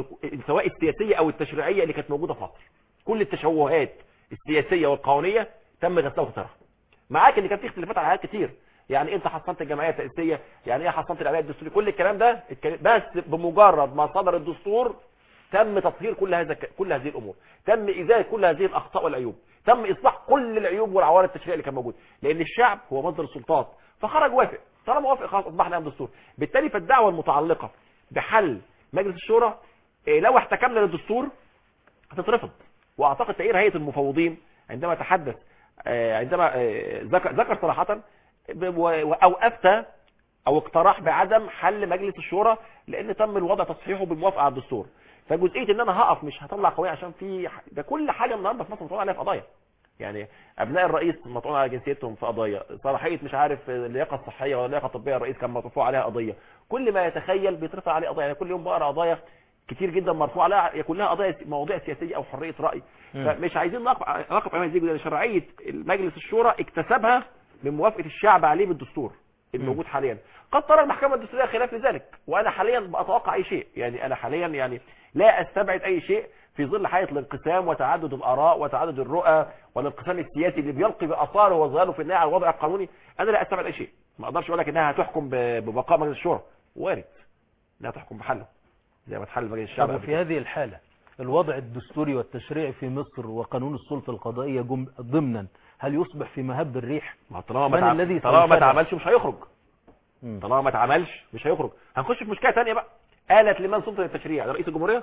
Speaker 6: سواء السياسيه او التشريعيه اللي كانت موجوده في مصر كل التشوهات السياسيه والقانونيه تم غسلها وتطهيرها معاك ان كان في اختلافات على حاجات كتير يعني انت حصنت الجمعيه التاسيسيه يعني ايه حصنت العمليه الدستوريه كل الكلام ده اتكلم- بس بمجرد ما صدر الدستور تم تطهير كل هذا كل هذه الامور تم ازاله كل هذه الاخطاء والعيوب تم اصلاح كل العيوب والعوار التشريعيه اللي كان موجود لان الشعب هو مصدر السلطات فخرج وافق طالما وافق خلاص اصبحنا امام دستور بالتالي فالدعوه المتعلقه بحل مجلس الشورى إيه، لو احتكمنا للدستور هتترفض واعتقد تغيير هيئه المفوضين عندما تحدث آه، عندما آه، ذكر ذكر صراحه ب- و- او افتى او اقترح بعدم حل مجلس الشورى لان تم الوضع تصحيحه بالموافقه على الدستور فجزئيه ان انا هقف مش هطلع قويه عشان في ح- ده كل حاجه النهارده في مصر مطلوع عليها في قضايا يعني ابناء الرئيس مطعون على جنسيتهم في قضايا صلاحيه مش عارف اللياقه الصحيه ولا اللياقه الطبيه الرئيس كان مرفوع عليها قضيه كل ما يتخيل بيترفع عليه قضايا يعني كل يوم بقرا قضايا كتير جدا مرفوع عليها كلها قضايا مواضيع سياسيه او حريه راي
Speaker 2: مم.
Speaker 6: فمش عايزين نقف نقف امام هذه الجزئية. شرعيه مجلس الشورى اكتسبها من موافقه الشعب عليه بالدستور الموجود حاليا قد ترى المحكمه الدستوريه خلاف لذلك وانا حاليا بتوقع اي شيء يعني انا حاليا يعني لا استبعد اي شيء في ظل حاله الانقسام وتعدد الاراء وتعدد الرؤى والانقسام السياسي اللي بيلقي باثاره وظلاله في النهايه على الوضع القانوني انا لا استبعد اي شيء ما اقدرش اقول لك انها هتحكم ب- ببقاء مجلس الشورى وارد انها تحكم بحله زي ما اتحل مجلس الشعب
Speaker 2: طب
Speaker 6: قبل
Speaker 2: وفي
Speaker 6: كده.
Speaker 2: هذه الحالة الوضع الدستوري والتشريعي في مصر وقانون السلطة القضائية جم ضمنا هل يصبح في مهب الريح
Speaker 6: ما طالما ما
Speaker 2: من
Speaker 6: تع-
Speaker 2: الذي
Speaker 6: طالما ما
Speaker 2: سيشرع؟
Speaker 6: اتعملش مش هيخرج
Speaker 2: مم.
Speaker 6: طالما ما اتعملش مش هيخرج هنخش في مشكله ثانيه بقى آلت لمن سلطه التشريع لرئيس الجمهوريه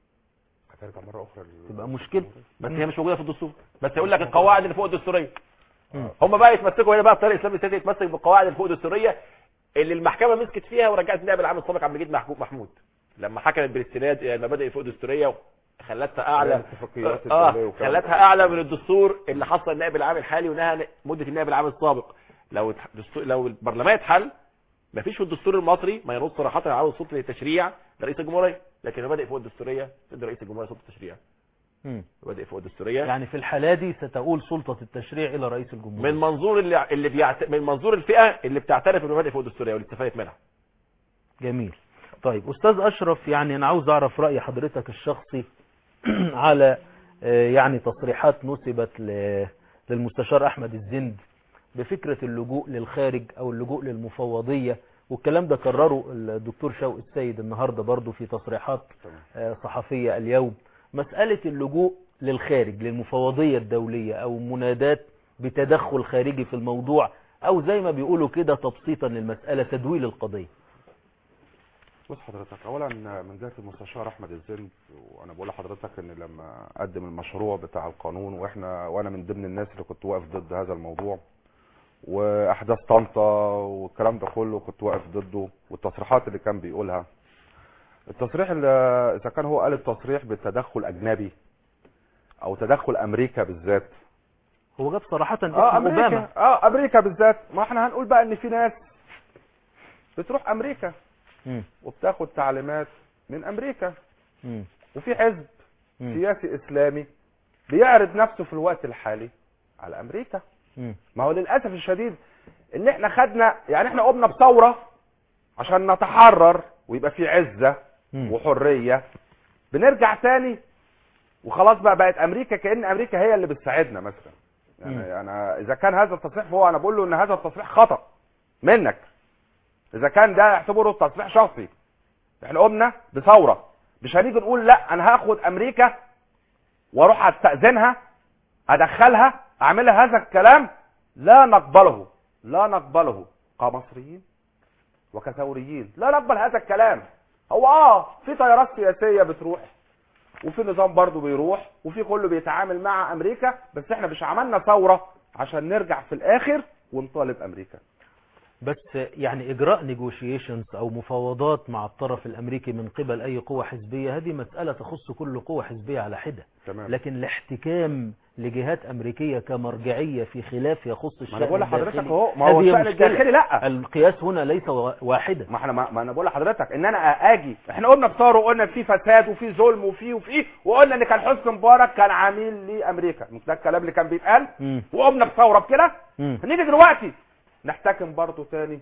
Speaker 7: هترجع مره اخرى لل-
Speaker 2: تبقى مشكلة
Speaker 6: بس هي مش موجوده في الدستور بس يقول لك القواعد اللي فوق الدستوريه
Speaker 2: مم.
Speaker 6: هم بقى يتمسكوا هنا بقى الطريق الاسلامي السياسي يتمسك بالقواعد اللي فوق الدستوريه اللي المحكمه مسكت فيها ورجعت النائب العام السابق عبد المجيد محمود محمود لما حكمت بالاستناد الى المبادئ فوق الدستوريه خلتها اعلى
Speaker 7: الاتفاقيات
Speaker 6: اه
Speaker 7: الدولية والكلام
Speaker 6: خلتها
Speaker 7: ده.
Speaker 6: اعلى من الدستور اللي حصل النائب العام الحالي ونهى مده النائب العام السابق لو الح- دستور لو البرلمان اتحل مفيش في الدستور المصري ما ينص صراحه على سلطه التشريع لرئيس الجمهوريه لكن مبادئ فوق الدستوريه تدي رئيس الجمهوريه سلطه التشريع
Speaker 2: مم.
Speaker 6: مبادئ فوق الدستوريه
Speaker 2: يعني في الحالة دي ستقول سلطة التشريع إلى رئيس الجمهورية
Speaker 6: من منظور اللي اللي بيعت... من منظور الفئه اللي بتعترف بمبادئ فوق الدستوريه واللي استفادت منها
Speaker 2: جميل طيب أستاذ أشرف يعني أنا عاوز أعرف رأي حضرتك الشخصي على آه، يعني تصريحات نسبت ل- للمستشار أحمد الزند بفكرة اللجوء للخارج أو اللجوء للمفوضية والكلام ده كرره الدكتور شوقي السيد النهاردة برضو في تصريحات آه، صحفية اليوم مسألة اللجوء للخارج للمفوضية الدولية أو منادات بتدخل خارجي في الموضوع أو زي ما بيقولوا كده تبسيطا للمسألة تدويل القضية
Speaker 7: بص حضرتك اولا من جهه المستشار احمد الزند وانا بقول لحضرتك ان لما قدم المشروع بتاع القانون واحنا وانا من ضمن الناس اللي كنت واقف ضد هذا الموضوع واحداث طنطا والكلام ده كله كنت واقف ضده والتصريحات اللي كان بيقولها التصريح اللي اذا كان هو قال التصريح بالتدخل اجنبي او تدخل امريكا بالذات
Speaker 2: هو جاب صراحة اسم
Speaker 7: اه
Speaker 2: أوباما
Speaker 7: امريكا اه امريكا بالذات ما احنا هنقول بقى ان في ناس بتروح امريكا
Speaker 2: مم.
Speaker 7: وبتاخد تعليمات من امريكا
Speaker 2: مم.
Speaker 7: وفي حزب
Speaker 2: مم.
Speaker 7: سياسي اسلامي بيعرض نفسه في الوقت الحالي على امريكا
Speaker 2: مم.
Speaker 7: ما هو للاسف الشديد ان احنا خدنا يعني احنا قمنا بثوره عشان نتحرر ويبقى في عزه
Speaker 2: مم.
Speaker 7: وحريه بنرجع تاني وخلاص بقى بقت امريكا كان امريكا هي اللي بتساعدنا مثلا
Speaker 2: مم.
Speaker 7: يعني انا اذا كان هذا التصريح فهو انا بقول له ان هذا التصريح خطا منك اذا كان ده يعتبره تصريح شخصي احنا قمنا بثوره مش هنيجي نقول لا انا هاخد امريكا واروح استاذنها ادخلها اعملها هذا الكلام لا نقبله لا نقبله كمصريين وكثوريين لا نقبل هذا الكلام هو اه في تيارات سياسيه بتروح وفي نظام برضو بيروح وفي كله بيتعامل مع امريكا بس احنا مش عملنا ثوره عشان نرجع في الاخر ونطالب امريكا
Speaker 2: بس يعني إجراء نيجوشيشنز أو مفاوضات مع الطرف الأمريكي من قبل أي قوة حزبية هذه مسألة تخص كل قوة حزبية على حدة
Speaker 7: تمام
Speaker 2: لكن الاحتكام لجهات أمريكية كمرجعية في خلاف يخص الشأن
Speaker 7: ما انا بقول لحضرتك
Speaker 2: الداخلي،
Speaker 7: اهو ما هو
Speaker 2: هذه
Speaker 7: الشأن
Speaker 2: مشكلة.
Speaker 7: الداخلي لا
Speaker 2: القياس هنا ليس وا- واحدا
Speaker 7: ما احنا ما, ما انا بقول لحضرتك ان انا اجي احنا قلنا بثوره وقلنا في فساد وفي ظلم وفي وفي وقلنا ان كان حسني مبارك كان عميل لامريكا مش ده الكلام اللي كان بيتقال
Speaker 2: مم.
Speaker 7: وقمنا بثوره بكده
Speaker 2: مم.
Speaker 7: هنيجي دلوقتي نحتكم برضه تاني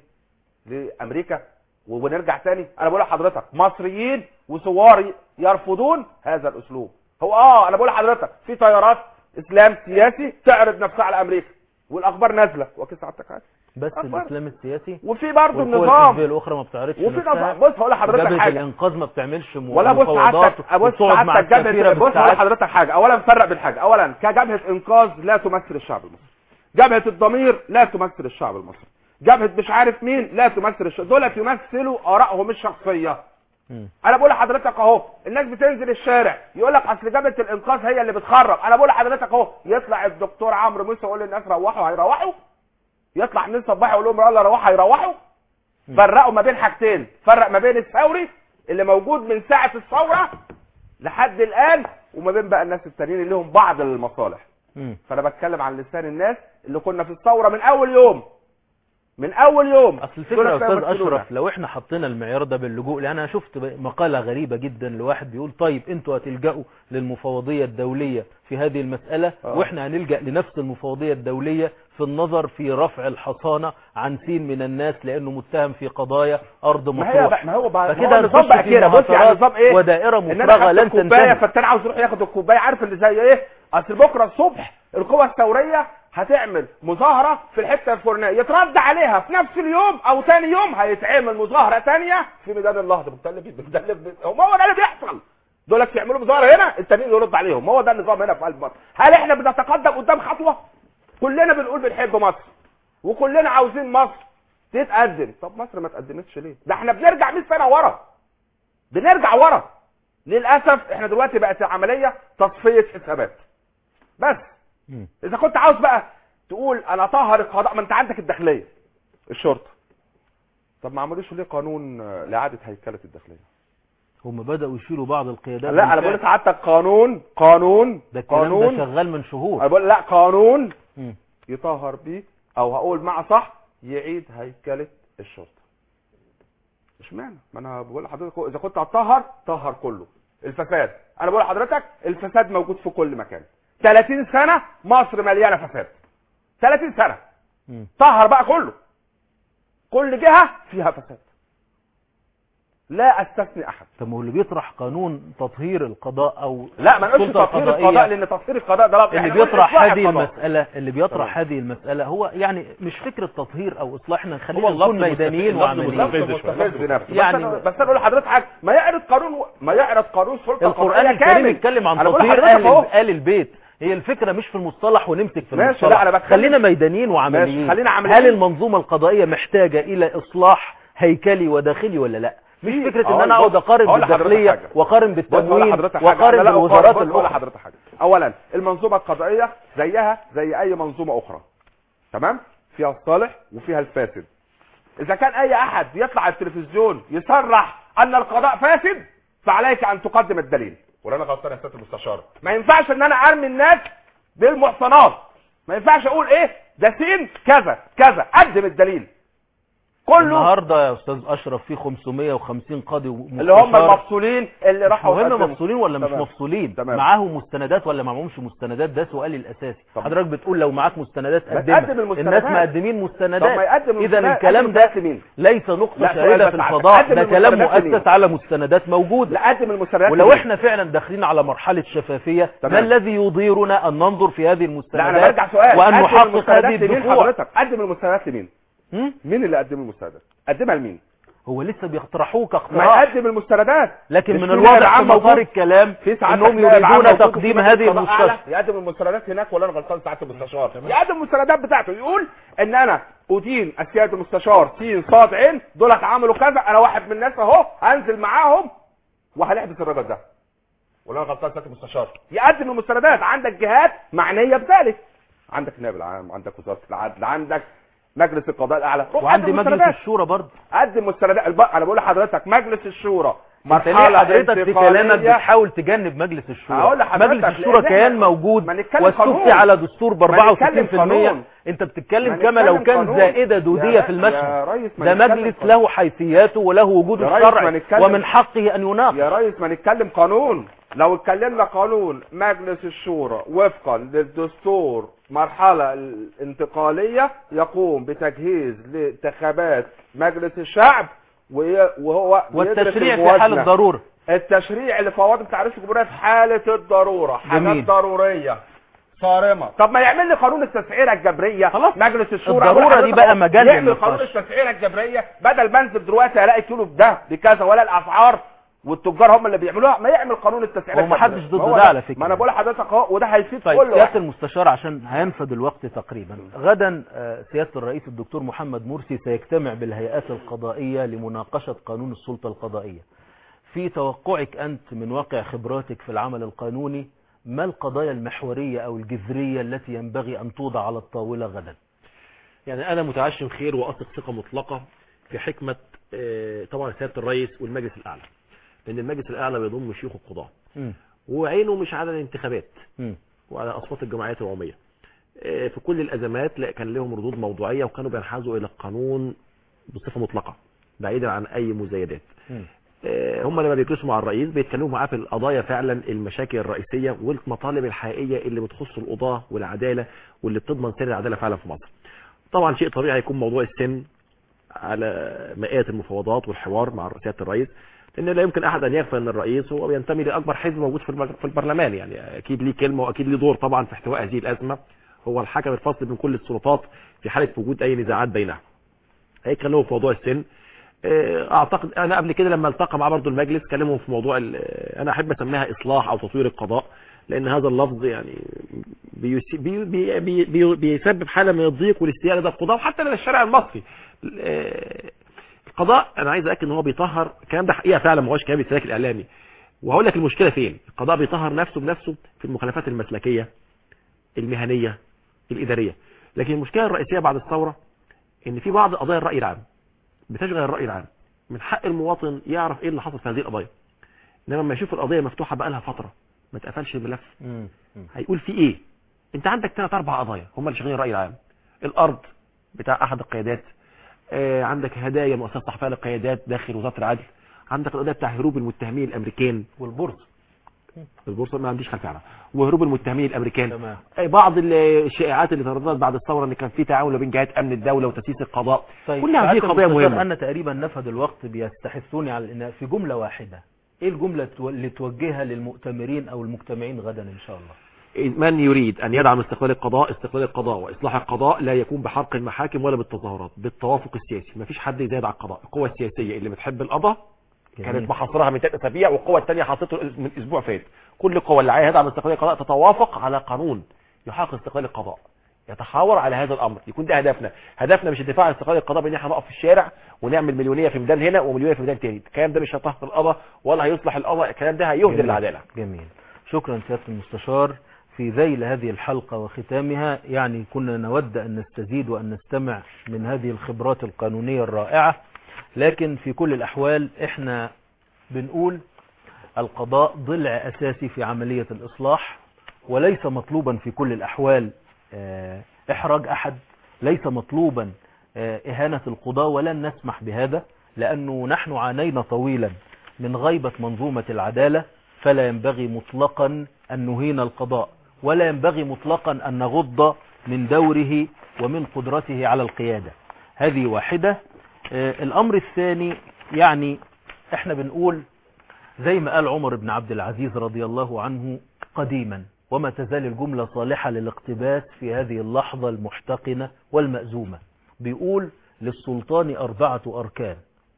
Speaker 7: لامريكا ونرجع تاني انا بقول لحضرتك مصريين وثوار يرفضون هذا الاسلوب هو اه انا بقول لحضرتك في تيارات اسلام سياسي تعرض نفسها على امريكا والاخبار نازله واكيد سعادتك عارف
Speaker 2: بس
Speaker 7: أخبار.
Speaker 2: الإسلام السياسي
Speaker 7: وفي برضه
Speaker 2: والقوى
Speaker 7: النظام
Speaker 2: الحزبية الأخرى ما بتعرضش
Speaker 7: وفي
Speaker 2: نفسها.
Speaker 7: نظام بص هقول لحضرتك
Speaker 2: جبهة
Speaker 7: حاجه
Speaker 2: الإنقاذ ما بتعملش م-
Speaker 7: ولا بص
Speaker 2: مفاوضات
Speaker 7: سعادتك بص
Speaker 2: وبتقعد مع
Speaker 7: سعادتك
Speaker 2: السفيرة
Speaker 7: جبهه بص هقول
Speaker 2: بالساعات.
Speaker 7: لحضرتك حاجه اولا نفرق بين حاجه اولا كجبهه انقاذ لا تمثل الشعب المصري جبهه الضمير لا تمثل الشعب المصري جبهه مش عارف مين لا تمثل الشعب دول يمثلوا ارائهم الشخصيه
Speaker 2: مم.
Speaker 7: انا بقول لحضرتك اهو الناس بتنزل الشارع يقول لك اصل جبهه الانقاذ هي اللي بتخرب انا بقول لحضرتك اهو يطلع الدكتور عمرو موسى يقول للناس روحوا هيروحوا يطلع نيل صباحي يقول لهم يلا روحوا هيروحوا فرقوا ما بين حاجتين فرق ما بين الثوري اللي موجود من ساعه الثوره لحد الان وما بين بقى الناس التانيين اللي لهم بعض المصالح
Speaker 2: مم.
Speaker 7: فانا بتكلم عن لسان الناس اللي كنا في الثوره من اول يوم من اول يوم
Speaker 2: اصل الفكرة
Speaker 7: دول
Speaker 2: يا استاذ
Speaker 7: يمثلونا.
Speaker 2: اشرف لو احنا حطينا المعيار ده باللجوء لان انا شفت ب- مقالة غريبة جدا لواحد بيقول طيب انتوا هتلجأوا للمفوضية الدولية في هذه المسألة
Speaker 7: آه.
Speaker 2: واحنا هنلجأ لنفس المفوضية الدولية في النظر في رفع الحصانة عن سين من الناس لانه متهم في قضايا ارض
Speaker 7: ما هي
Speaker 2: مطروح
Speaker 7: بقى ما هو بقى
Speaker 2: فكده
Speaker 7: ما هو النظام
Speaker 2: هنخش
Speaker 7: بقى
Speaker 2: في
Speaker 7: كده بص يعني
Speaker 2: معاصرات
Speaker 7: النظام ايه
Speaker 2: ودائرة
Speaker 7: ان انا
Speaker 2: مفرغة
Speaker 7: خدت
Speaker 2: لن
Speaker 7: الكوبايه
Speaker 2: تنتهي
Speaker 7: فالتاني عاوز يروح ياخد الكوبايه عارف اللي زي ايه اصل بكره الصبح القوى الثوريه هتعمل مظاهره في الحته الفلانيه يترد عليها في نفس اليوم او ثاني يوم هيتعمل مظاهره ثانيه في ميدان النهضه مختلف مختلف هو ما هو ده اللي بيحصل دول يعملوا مظاهره هنا التانيين يرد عليهم هو ده النظام هنا في قلب مصر هل احنا بنتقدم قدام خطوه كلنا بنقول بنحب مصر وكلنا عاوزين مصر تتقدم طب مصر ما تقدمتش ليه ده احنا بنرجع 100 سنه ورا بنرجع ورا للاسف احنا دلوقتي بقت العمليه تصفيه حسابات بس
Speaker 2: مم.
Speaker 7: اذا كنت عاوز بقى تقول انا طهر القضاء ما انت عندك الداخليه الشرطه طب ما عملوش ليه قانون آه، لاعاده هيكله الداخليه
Speaker 2: هم بدأوا يشيلوا بعض القيادات
Speaker 7: لا انا
Speaker 2: بالفعل.
Speaker 7: بقول لسعادتك قانون قانون
Speaker 2: ده الكلام ده
Speaker 7: قانون
Speaker 2: شغال من شهور
Speaker 7: انا بقول لا قانون
Speaker 2: مم.
Speaker 7: يطهر بيه او هقول مع صح يعيد هيكله الشرطه اشمعنى ما انا بقول لحضرتك اذا كنت هتطهر طهر كله الفساد انا بقول لحضرتك الفساد موجود في كل مكان 30 سنه مصر مليانه فساد 30 سنه
Speaker 2: مم.
Speaker 7: طهر بقى كله كل جهه فيها فساد لا استثني احد
Speaker 2: طب ما هو اللي بيطرح قانون تطهير القضاء او
Speaker 7: لا ما نقولش
Speaker 2: السلطة
Speaker 7: تطهير
Speaker 2: القضائية
Speaker 7: القضاء لان تطهير القضاء ده لفظ.
Speaker 2: اللي
Speaker 7: إحنا بنقول
Speaker 2: بيطرح
Speaker 7: إصلاح
Speaker 2: هذه
Speaker 7: القضاء.
Speaker 2: المسألة اللي بيطرح
Speaker 7: تمام.
Speaker 2: هذه المسألة هو يعني مش فكرة تطهير او اصلاح احنا
Speaker 6: هو
Speaker 2: خلينا
Speaker 6: اللفظ
Speaker 2: نكون ميدانيين
Speaker 6: مستفز- اللفظ
Speaker 2: وعمليين
Speaker 6: مستفز.
Speaker 7: لفظ مستفز نفسه
Speaker 2: يعني-
Speaker 7: يعني بس انا بس انا اقول لحضرتك حاجه ما يعرض قانون ما يعرض قانون سلطه
Speaker 2: القرآن
Speaker 7: قضائية
Speaker 2: الكريم
Speaker 7: كامل.
Speaker 2: يتكلم عن
Speaker 7: أنا بقول
Speaker 2: تطهير
Speaker 7: لحضرتك
Speaker 2: اهل
Speaker 7: أهو.
Speaker 2: آل البيت هي الفكرة مش في المصطلح ونمسك في
Speaker 7: ماشي،
Speaker 2: المصطلح
Speaker 7: لا، أنا بتكلم-
Speaker 2: خلينا ميدانيين وعمليين
Speaker 7: ماشي، خلينا عمليين.
Speaker 2: هل المنظومة القضائية محتاجة الى اصلاح هيكلي وداخلي ولا لا مش
Speaker 7: في-
Speaker 2: فكرة ان
Speaker 7: أقول-
Speaker 2: انا اقعد اقارن
Speaker 7: أقول لحضرتك
Speaker 2: بالداخلية
Speaker 7: حاجة.
Speaker 2: واقارن
Speaker 7: بص أقول
Speaker 2: بالتموين
Speaker 7: لحضرتك حاجة.
Speaker 2: واقارن
Speaker 7: أنا لا أقارن،
Speaker 2: بالوزارات
Speaker 7: بص أقول
Speaker 2: الاخرى
Speaker 7: لحضرتك حاجه اولا المنظومه القضائيه زيها زي اي منظومه اخرى تمام فيها الصالح وفيها الفاسد اذا كان اي احد يطلع على التلفزيون يصرح ان القضاء فاسد فعليك ان تقدم الدليل ولا انا غلطان يا سياده المستشار ما ينفعش ان انا ارمي الناس بالمحصنات ما ينفعش اقول ايه ده سين كذا كذا قدم الدليل كله
Speaker 2: النهارده يا استاذ اشرف في 550 قاضي
Speaker 7: اللي هم
Speaker 2: ومستشار.
Speaker 7: المفصولين اللي
Speaker 2: مش
Speaker 7: راحوا
Speaker 2: مهم
Speaker 7: قدموا.
Speaker 2: مفصولين ولا مش
Speaker 7: تمام.
Speaker 2: مفصولين
Speaker 7: تمام.
Speaker 2: معاهم مستندات ولا معهمش مستندات ده سؤالي الاساسي
Speaker 7: طب.
Speaker 2: حضرتك بتقول لو معاك مستندات
Speaker 7: ما
Speaker 2: قدمها
Speaker 7: تقدم المستندات.
Speaker 2: الناس مقدمين
Speaker 7: طب
Speaker 2: مستندات
Speaker 7: ما يقدم
Speaker 2: اذا
Speaker 7: المستندات.
Speaker 2: الكلام
Speaker 7: قدم
Speaker 2: ده
Speaker 7: المستندات لمين؟
Speaker 2: ليس نقطه
Speaker 7: لا، سؤال
Speaker 2: شاهده
Speaker 7: بس
Speaker 2: في
Speaker 7: عشان
Speaker 2: الفضاء
Speaker 7: قدم
Speaker 2: ده كلام
Speaker 7: المستندات لمين؟
Speaker 2: مؤسس على مستندات موجوده
Speaker 7: لا قدم المستندات
Speaker 2: ولو
Speaker 7: لمين؟
Speaker 2: احنا فعلا داخلين على مرحله شفافيه ما
Speaker 7: تمام.
Speaker 2: الذي يضيرنا ان ننظر في هذه
Speaker 7: لا انا
Speaker 2: المستندات
Speaker 7: برجع سؤال
Speaker 2: وان
Speaker 7: قدم
Speaker 2: نحقق
Speaker 7: المستندات
Speaker 2: هذه
Speaker 7: لمين
Speaker 2: الدفوع
Speaker 7: حضرتك قدم المستندات لمين
Speaker 2: هم؟
Speaker 7: مين اللي قدم المستندات قدمها لمين
Speaker 2: هو لسه بيقترحوه
Speaker 7: ما
Speaker 2: كاقتراح
Speaker 7: يقدم المستندات
Speaker 2: لكن
Speaker 7: مش
Speaker 2: من
Speaker 7: في
Speaker 2: الواضح
Speaker 7: نائب
Speaker 2: في
Speaker 7: عام
Speaker 2: مسار
Speaker 7: موجود؟
Speaker 2: الكلام
Speaker 7: في ساعات
Speaker 2: انهم
Speaker 7: نائب عام
Speaker 2: يريدون
Speaker 7: موجود وفي
Speaker 2: تقديم
Speaker 7: مجلس
Speaker 2: هذه
Speaker 7: قضاء أعلى
Speaker 2: المستشفى
Speaker 7: يقدم المستندات هناك ولا انا غلطان ساعات المستشار يقدم المستندات بتاعته يقول ان انا ادين السياده المستشار سين صاد عين دول عملوا كذا انا واحد من الناس اهو هنزل معاهم وهنحبس الراجل ده ولا انا غلطان سياده المستشار يقدم المستندات عندك جهات معنيه بذلك عندك النائب العام عندك وزاره العدل عندك مجلس القضاء الاعلى روح
Speaker 2: وعندي
Speaker 7: قدم
Speaker 2: مجلس
Speaker 7: مستندات.
Speaker 2: الشورى برضه
Speaker 7: قدم مستندات الب- انا بقول لحضرتك مجلس الشورى
Speaker 2: انت ليه
Speaker 7: مرحله
Speaker 2: حضرتك في كلامك
Speaker 7: انتقالية.
Speaker 2: بتحاول تجنب مجلس الشورى
Speaker 7: هقول لحضرتك
Speaker 2: مجلس الشورى
Speaker 7: لأن
Speaker 2: كيان
Speaker 7: احنا-
Speaker 2: موجود
Speaker 7: ما نتكلم
Speaker 2: واستفتي
Speaker 7: قانون.
Speaker 2: على دستور ب
Speaker 7: ما نتكلم
Speaker 2: 64%
Speaker 7: قانون.
Speaker 2: انت بتتكلم
Speaker 7: ما
Speaker 2: كما لو
Speaker 7: نتكلم
Speaker 2: كان
Speaker 7: قانون.
Speaker 2: زائده
Speaker 7: يا
Speaker 2: دوديه
Speaker 7: ر-
Speaker 2: في
Speaker 7: يا
Speaker 2: المشهد
Speaker 7: ريس ما
Speaker 2: ده
Speaker 7: نتكلم
Speaker 2: مجلس
Speaker 7: قانون.
Speaker 2: له حيثياته وله وجود
Speaker 7: يا ريس ما
Speaker 2: الشرعي
Speaker 7: نتكلم-
Speaker 2: ومن حقه ان يناقش
Speaker 7: يا ريس ما نتكلم قانون لو اتكلمنا قانون مجلس الشورى وفقا للدستور مرحلة الانتقالية يقوم بتجهيز لانتخابات مجلس الشعب وهي- وهو بيدرس
Speaker 2: والتشريع في
Speaker 7: الموازنة.
Speaker 2: حاله ضروره
Speaker 7: التشريع اللي فوض بتاع رئيس الجمهورية في حالة الضرورة حاجات
Speaker 2: جميل.
Speaker 7: ضرورية صارمة طب ما يعمل لي قانون التسعيرة الجبرية
Speaker 2: خلاص.
Speaker 7: مجلس الشورى
Speaker 2: الضرورة
Speaker 7: أقول
Speaker 2: دي
Speaker 7: لحضرتك
Speaker 2: بقى
Speaker 7: أهو،
Speaker 2: مجال
Speaker 7: يعمل
Speaker 2: للنقاش.
Speaker 7: قانون التسعيرة الجبرية بدل ما انزل دلوقتي الاقي كيلو بده بكذا ولا الاسعار والتجار هم اللي بيعملوها ما يعمل قانون التسعيرة
Speaker 2: هو ما
Speaker 7: الجبرية.
Speaker 2: حدش ضد
Speaker 7: ما هو
Speaker 2: ده على فكرة.
Speaker 7: ما انا بقول لحضرتك اهو وده هيفيد
Speaker 2: طيب
Speaker 7: كل
Speaker 2: سياده
Speaker 7: واحد
Speaker 2: المستشار عشان هينفد الوقت تقريبا غدا آه، سياده الرئيس الدكتور محمد مرسي سيجتمع بالهيئات القضائيه لمناقشه قانون السلطه القضائيه في توقعك انت من واقع خبراتك في العمل القانوني ما القضايا المحوريه او الجذريه التي ينبغي ان توضع على الطاوله غدا
Speaker 6: يعني انا متعشم خير واثق ثقه مطلقه في حكمه آه، طبعا سياده الرئيس والمجلس الاعلى لان المجلس الاعلى بيضم شيوخ القضاه
Speaker 2: مم.
Speaker 6: وعينه مش على الانتخابات
Speaker 2: مم.
Speaker 6: وعلى اصوات الجمعيات العموميه آه، في كل الازمات لا كان لهم ردود موضوعيه وكانوا بينحازوا الى القانون بصفه مطلقه بعيدا عن اي مزايدات
Speaker 2: مم.
Speaker 6: آه، هم لما بيجلسوا مع الرئيس بيتكلموا معاه في القضايا فعلا المشاكل الرئيسيه والمطالب الحقيقيه اللي بتخص القضاه والعداله واللي بتضمن سير العداله فعلا في مصر. طبعا شيء طبيعي يكون موضوع السن على مائات المفاوضات والحوار مع سياده الرئيس لان لا يمكن احد ان يغفل ان الرئيس هو بينتمي لاكبر حزب موجود في البر- في البرلمان يعني اكيد ليه كلمه واكيد ليه دور طبعا في احتواء هذه الازمه هو الحكم الفصل بين كل السلطات في حاله وجود اي نزاعات بينها. هيتكلموا في موضوع السن آه، اعتقد انا قبل كده لما التقى معاه برضه المجلس كلمهم في موضوع ال- آه، انا احب اسميها اصلاح او تطوير القضاء لان هذا اللفظ يعني بيس- بي بي بي بي بيسبب حاله من الضيق والاستياء لدى القضاء وحتى لدى الشارع المصري آه، القضاء انا عايز اكد ان هو بيطهر الكلام ده حقيقه فعلا ما هوش كلام السلاك الاعلامي وهقول لك المشكله فين القضاء بيطهر نفسه بنفسه في المخالفات المسلكيه المهنيه الاداريه لكن المشكله الرئيسيه بعد الثوره ان في بعض قضايا الراي العام بتشغل الراي العام من حق المواطن يعرف ايه اللي حصل في هذه القضايا انما لما يشوف القضيه مفتوحه بقى لها فتره ما اتقفلش الملف
Speaker 2: مم. مم.
Speaker 6: هيقول في ايه انت عندك ثلاث اربع قضايا هم اللي شغالين الراي العام الارض بتاع احد القيادات آه، عندك هدايا مؤسسه صحفيه للقيادات داخل وزاره العدل عندك القضيه بتاع هروب المتهمين الامريكان
Speaker 2: والبورصة
Speaker 6: البورصه ما عنديش خلفيه عنها وهروب المتهمين الامريكان
Speaker 2: تمام
Speaker 6: أي بعض الشائعات اللي ترددت بعد الثوره ان كان في تعاون بين جهات امن الدوله وتاسيس القضاء
Speaker 2: طيب
Speaker 6: كل هذه
Speaker 2: سعادة
Speaker 6: قضايا
Speaker 2: المستشار،
Speaker 6: مهمه
Speaker 2: أنا تقريبا نفذ الوقت بيستحثوني على الإناء في جملة واحدة إيه الجملة تو- اللي توجهها للمؤتمرين أو المجتمعين غدا إن شاء الله
Speaker 6: من يريد أن يدعم استقلال القضاء استقلال القضاء وإصلاح القضاء لا يكون بحرق المحاكم ولا بالتظاهرات بالتوافق السياسي مفيش حد يزايد على القضاء القوى السياسية اللي بتحب القضاء
Speaker 2: جميل.
Speaker 6: كانت محاصرها من ثلاث اسابيع والقوى الثانيه حاطته من اسبوع فات كل القوى اللي عايزه تدعم استقلال القضاء تتوافق على قانون يحقق استقلال القضاء يتحاور على هذا الامر يكون ده هدفنا هدفنا مش الدفاع عن استقلال القضاء بان احنا نقف في الشارع ونعمل مليونيه في ميدان هنا ومليونيه في ميدان تاني الكلام ده مش هيطهر القضاء ولا هيصلح القضاء الكلام ده هيهدر
Speaker 2: جميل.
Speaker 6: العداله
Speaker 2: جميل شكرا سيادة المستشار في ذيل هذه الحلقة وختامها يعني كنا نود أن نستزيد وأن نستمع من هذه الخبرات القانونية الرائعة لكن في كل الأحوال إحنا بنقول القضاء ضلع أساسي في عملية الإصلاح وليس مطلوبا في كل الأحوال آه، إحراج أحد ليس مطلوبا آه، إهانة القضاء ولن نسمح بهذا لأنه نحن عانينا طويلا من غيبة منظومة العدالة فلا ينبغي مطلقا أن نهين القضاء ولا ينبغي مطلقا أن نغض من دوره ومن قدرته على القيادة هذه واحدة آه، الأمر الثاني يعني احنا بنقول زي ما قال عمر بن عبد العزيز رضي الله عنه قديما وما تزال الجملة صالحة للاقتباس في هذه اللحظة المحتقنة والمأزومة بيقول للسلطان أربعة أركان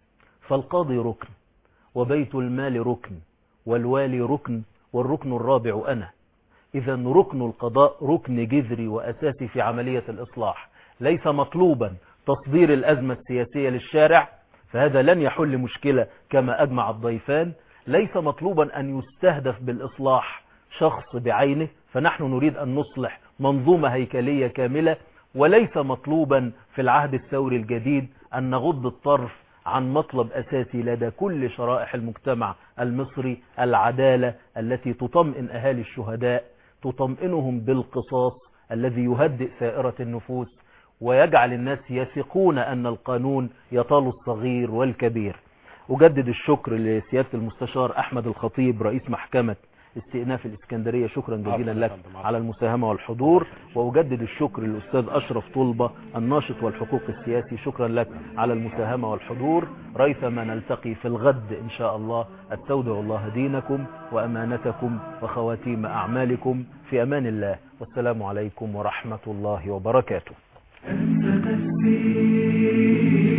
Speaker 2: فالقاضي ركن وبيت المال ركن والوالي ركن والركن الرابع أنا إذا ركن القضاء ركن جذري وأساسي في عملية الإصلاح ليس مطلوبا تصدير الأزمة السياسية للشارع فهذا لن يحل مشكلة كما أجمع الضيفان ليس مطلوبا أن يستهدف بالإصلاح شخص بعينه فنحن نريد أن نصلح منظومة هيكلية كاملة وليس مطلوبا في العهد الثوري الجديد أن نغض الطرف عن مطلب أساسي لدى كل شرائح المجتمع المصري العدالة التي تطمئن أهالي الشهداء تطمئنهم بالقصاص الذي يهدئ ثائرة النفوس ويجعل الناس يثقون أن القانون يطال الصغير والكبير أجدد الشكر لسيادة المستشار أحمد الخطيب رئيس محكمة استئناف الإسكندرية شكرا جزيلا لك على المساهمة والحضور وأجدد الشكر للأستاذ أشرف طلبة الناشط والحقوق السياسي شكرا لك على المساهمة والحضور ريثما نلتقي في الغد إن شاء الله استودع الله دينكم وأمانتكم وخواتيم أعمالكم في أمان الله والسلام عليكم ورحمة الله وبركاته
Speaker 1: أنت نفسي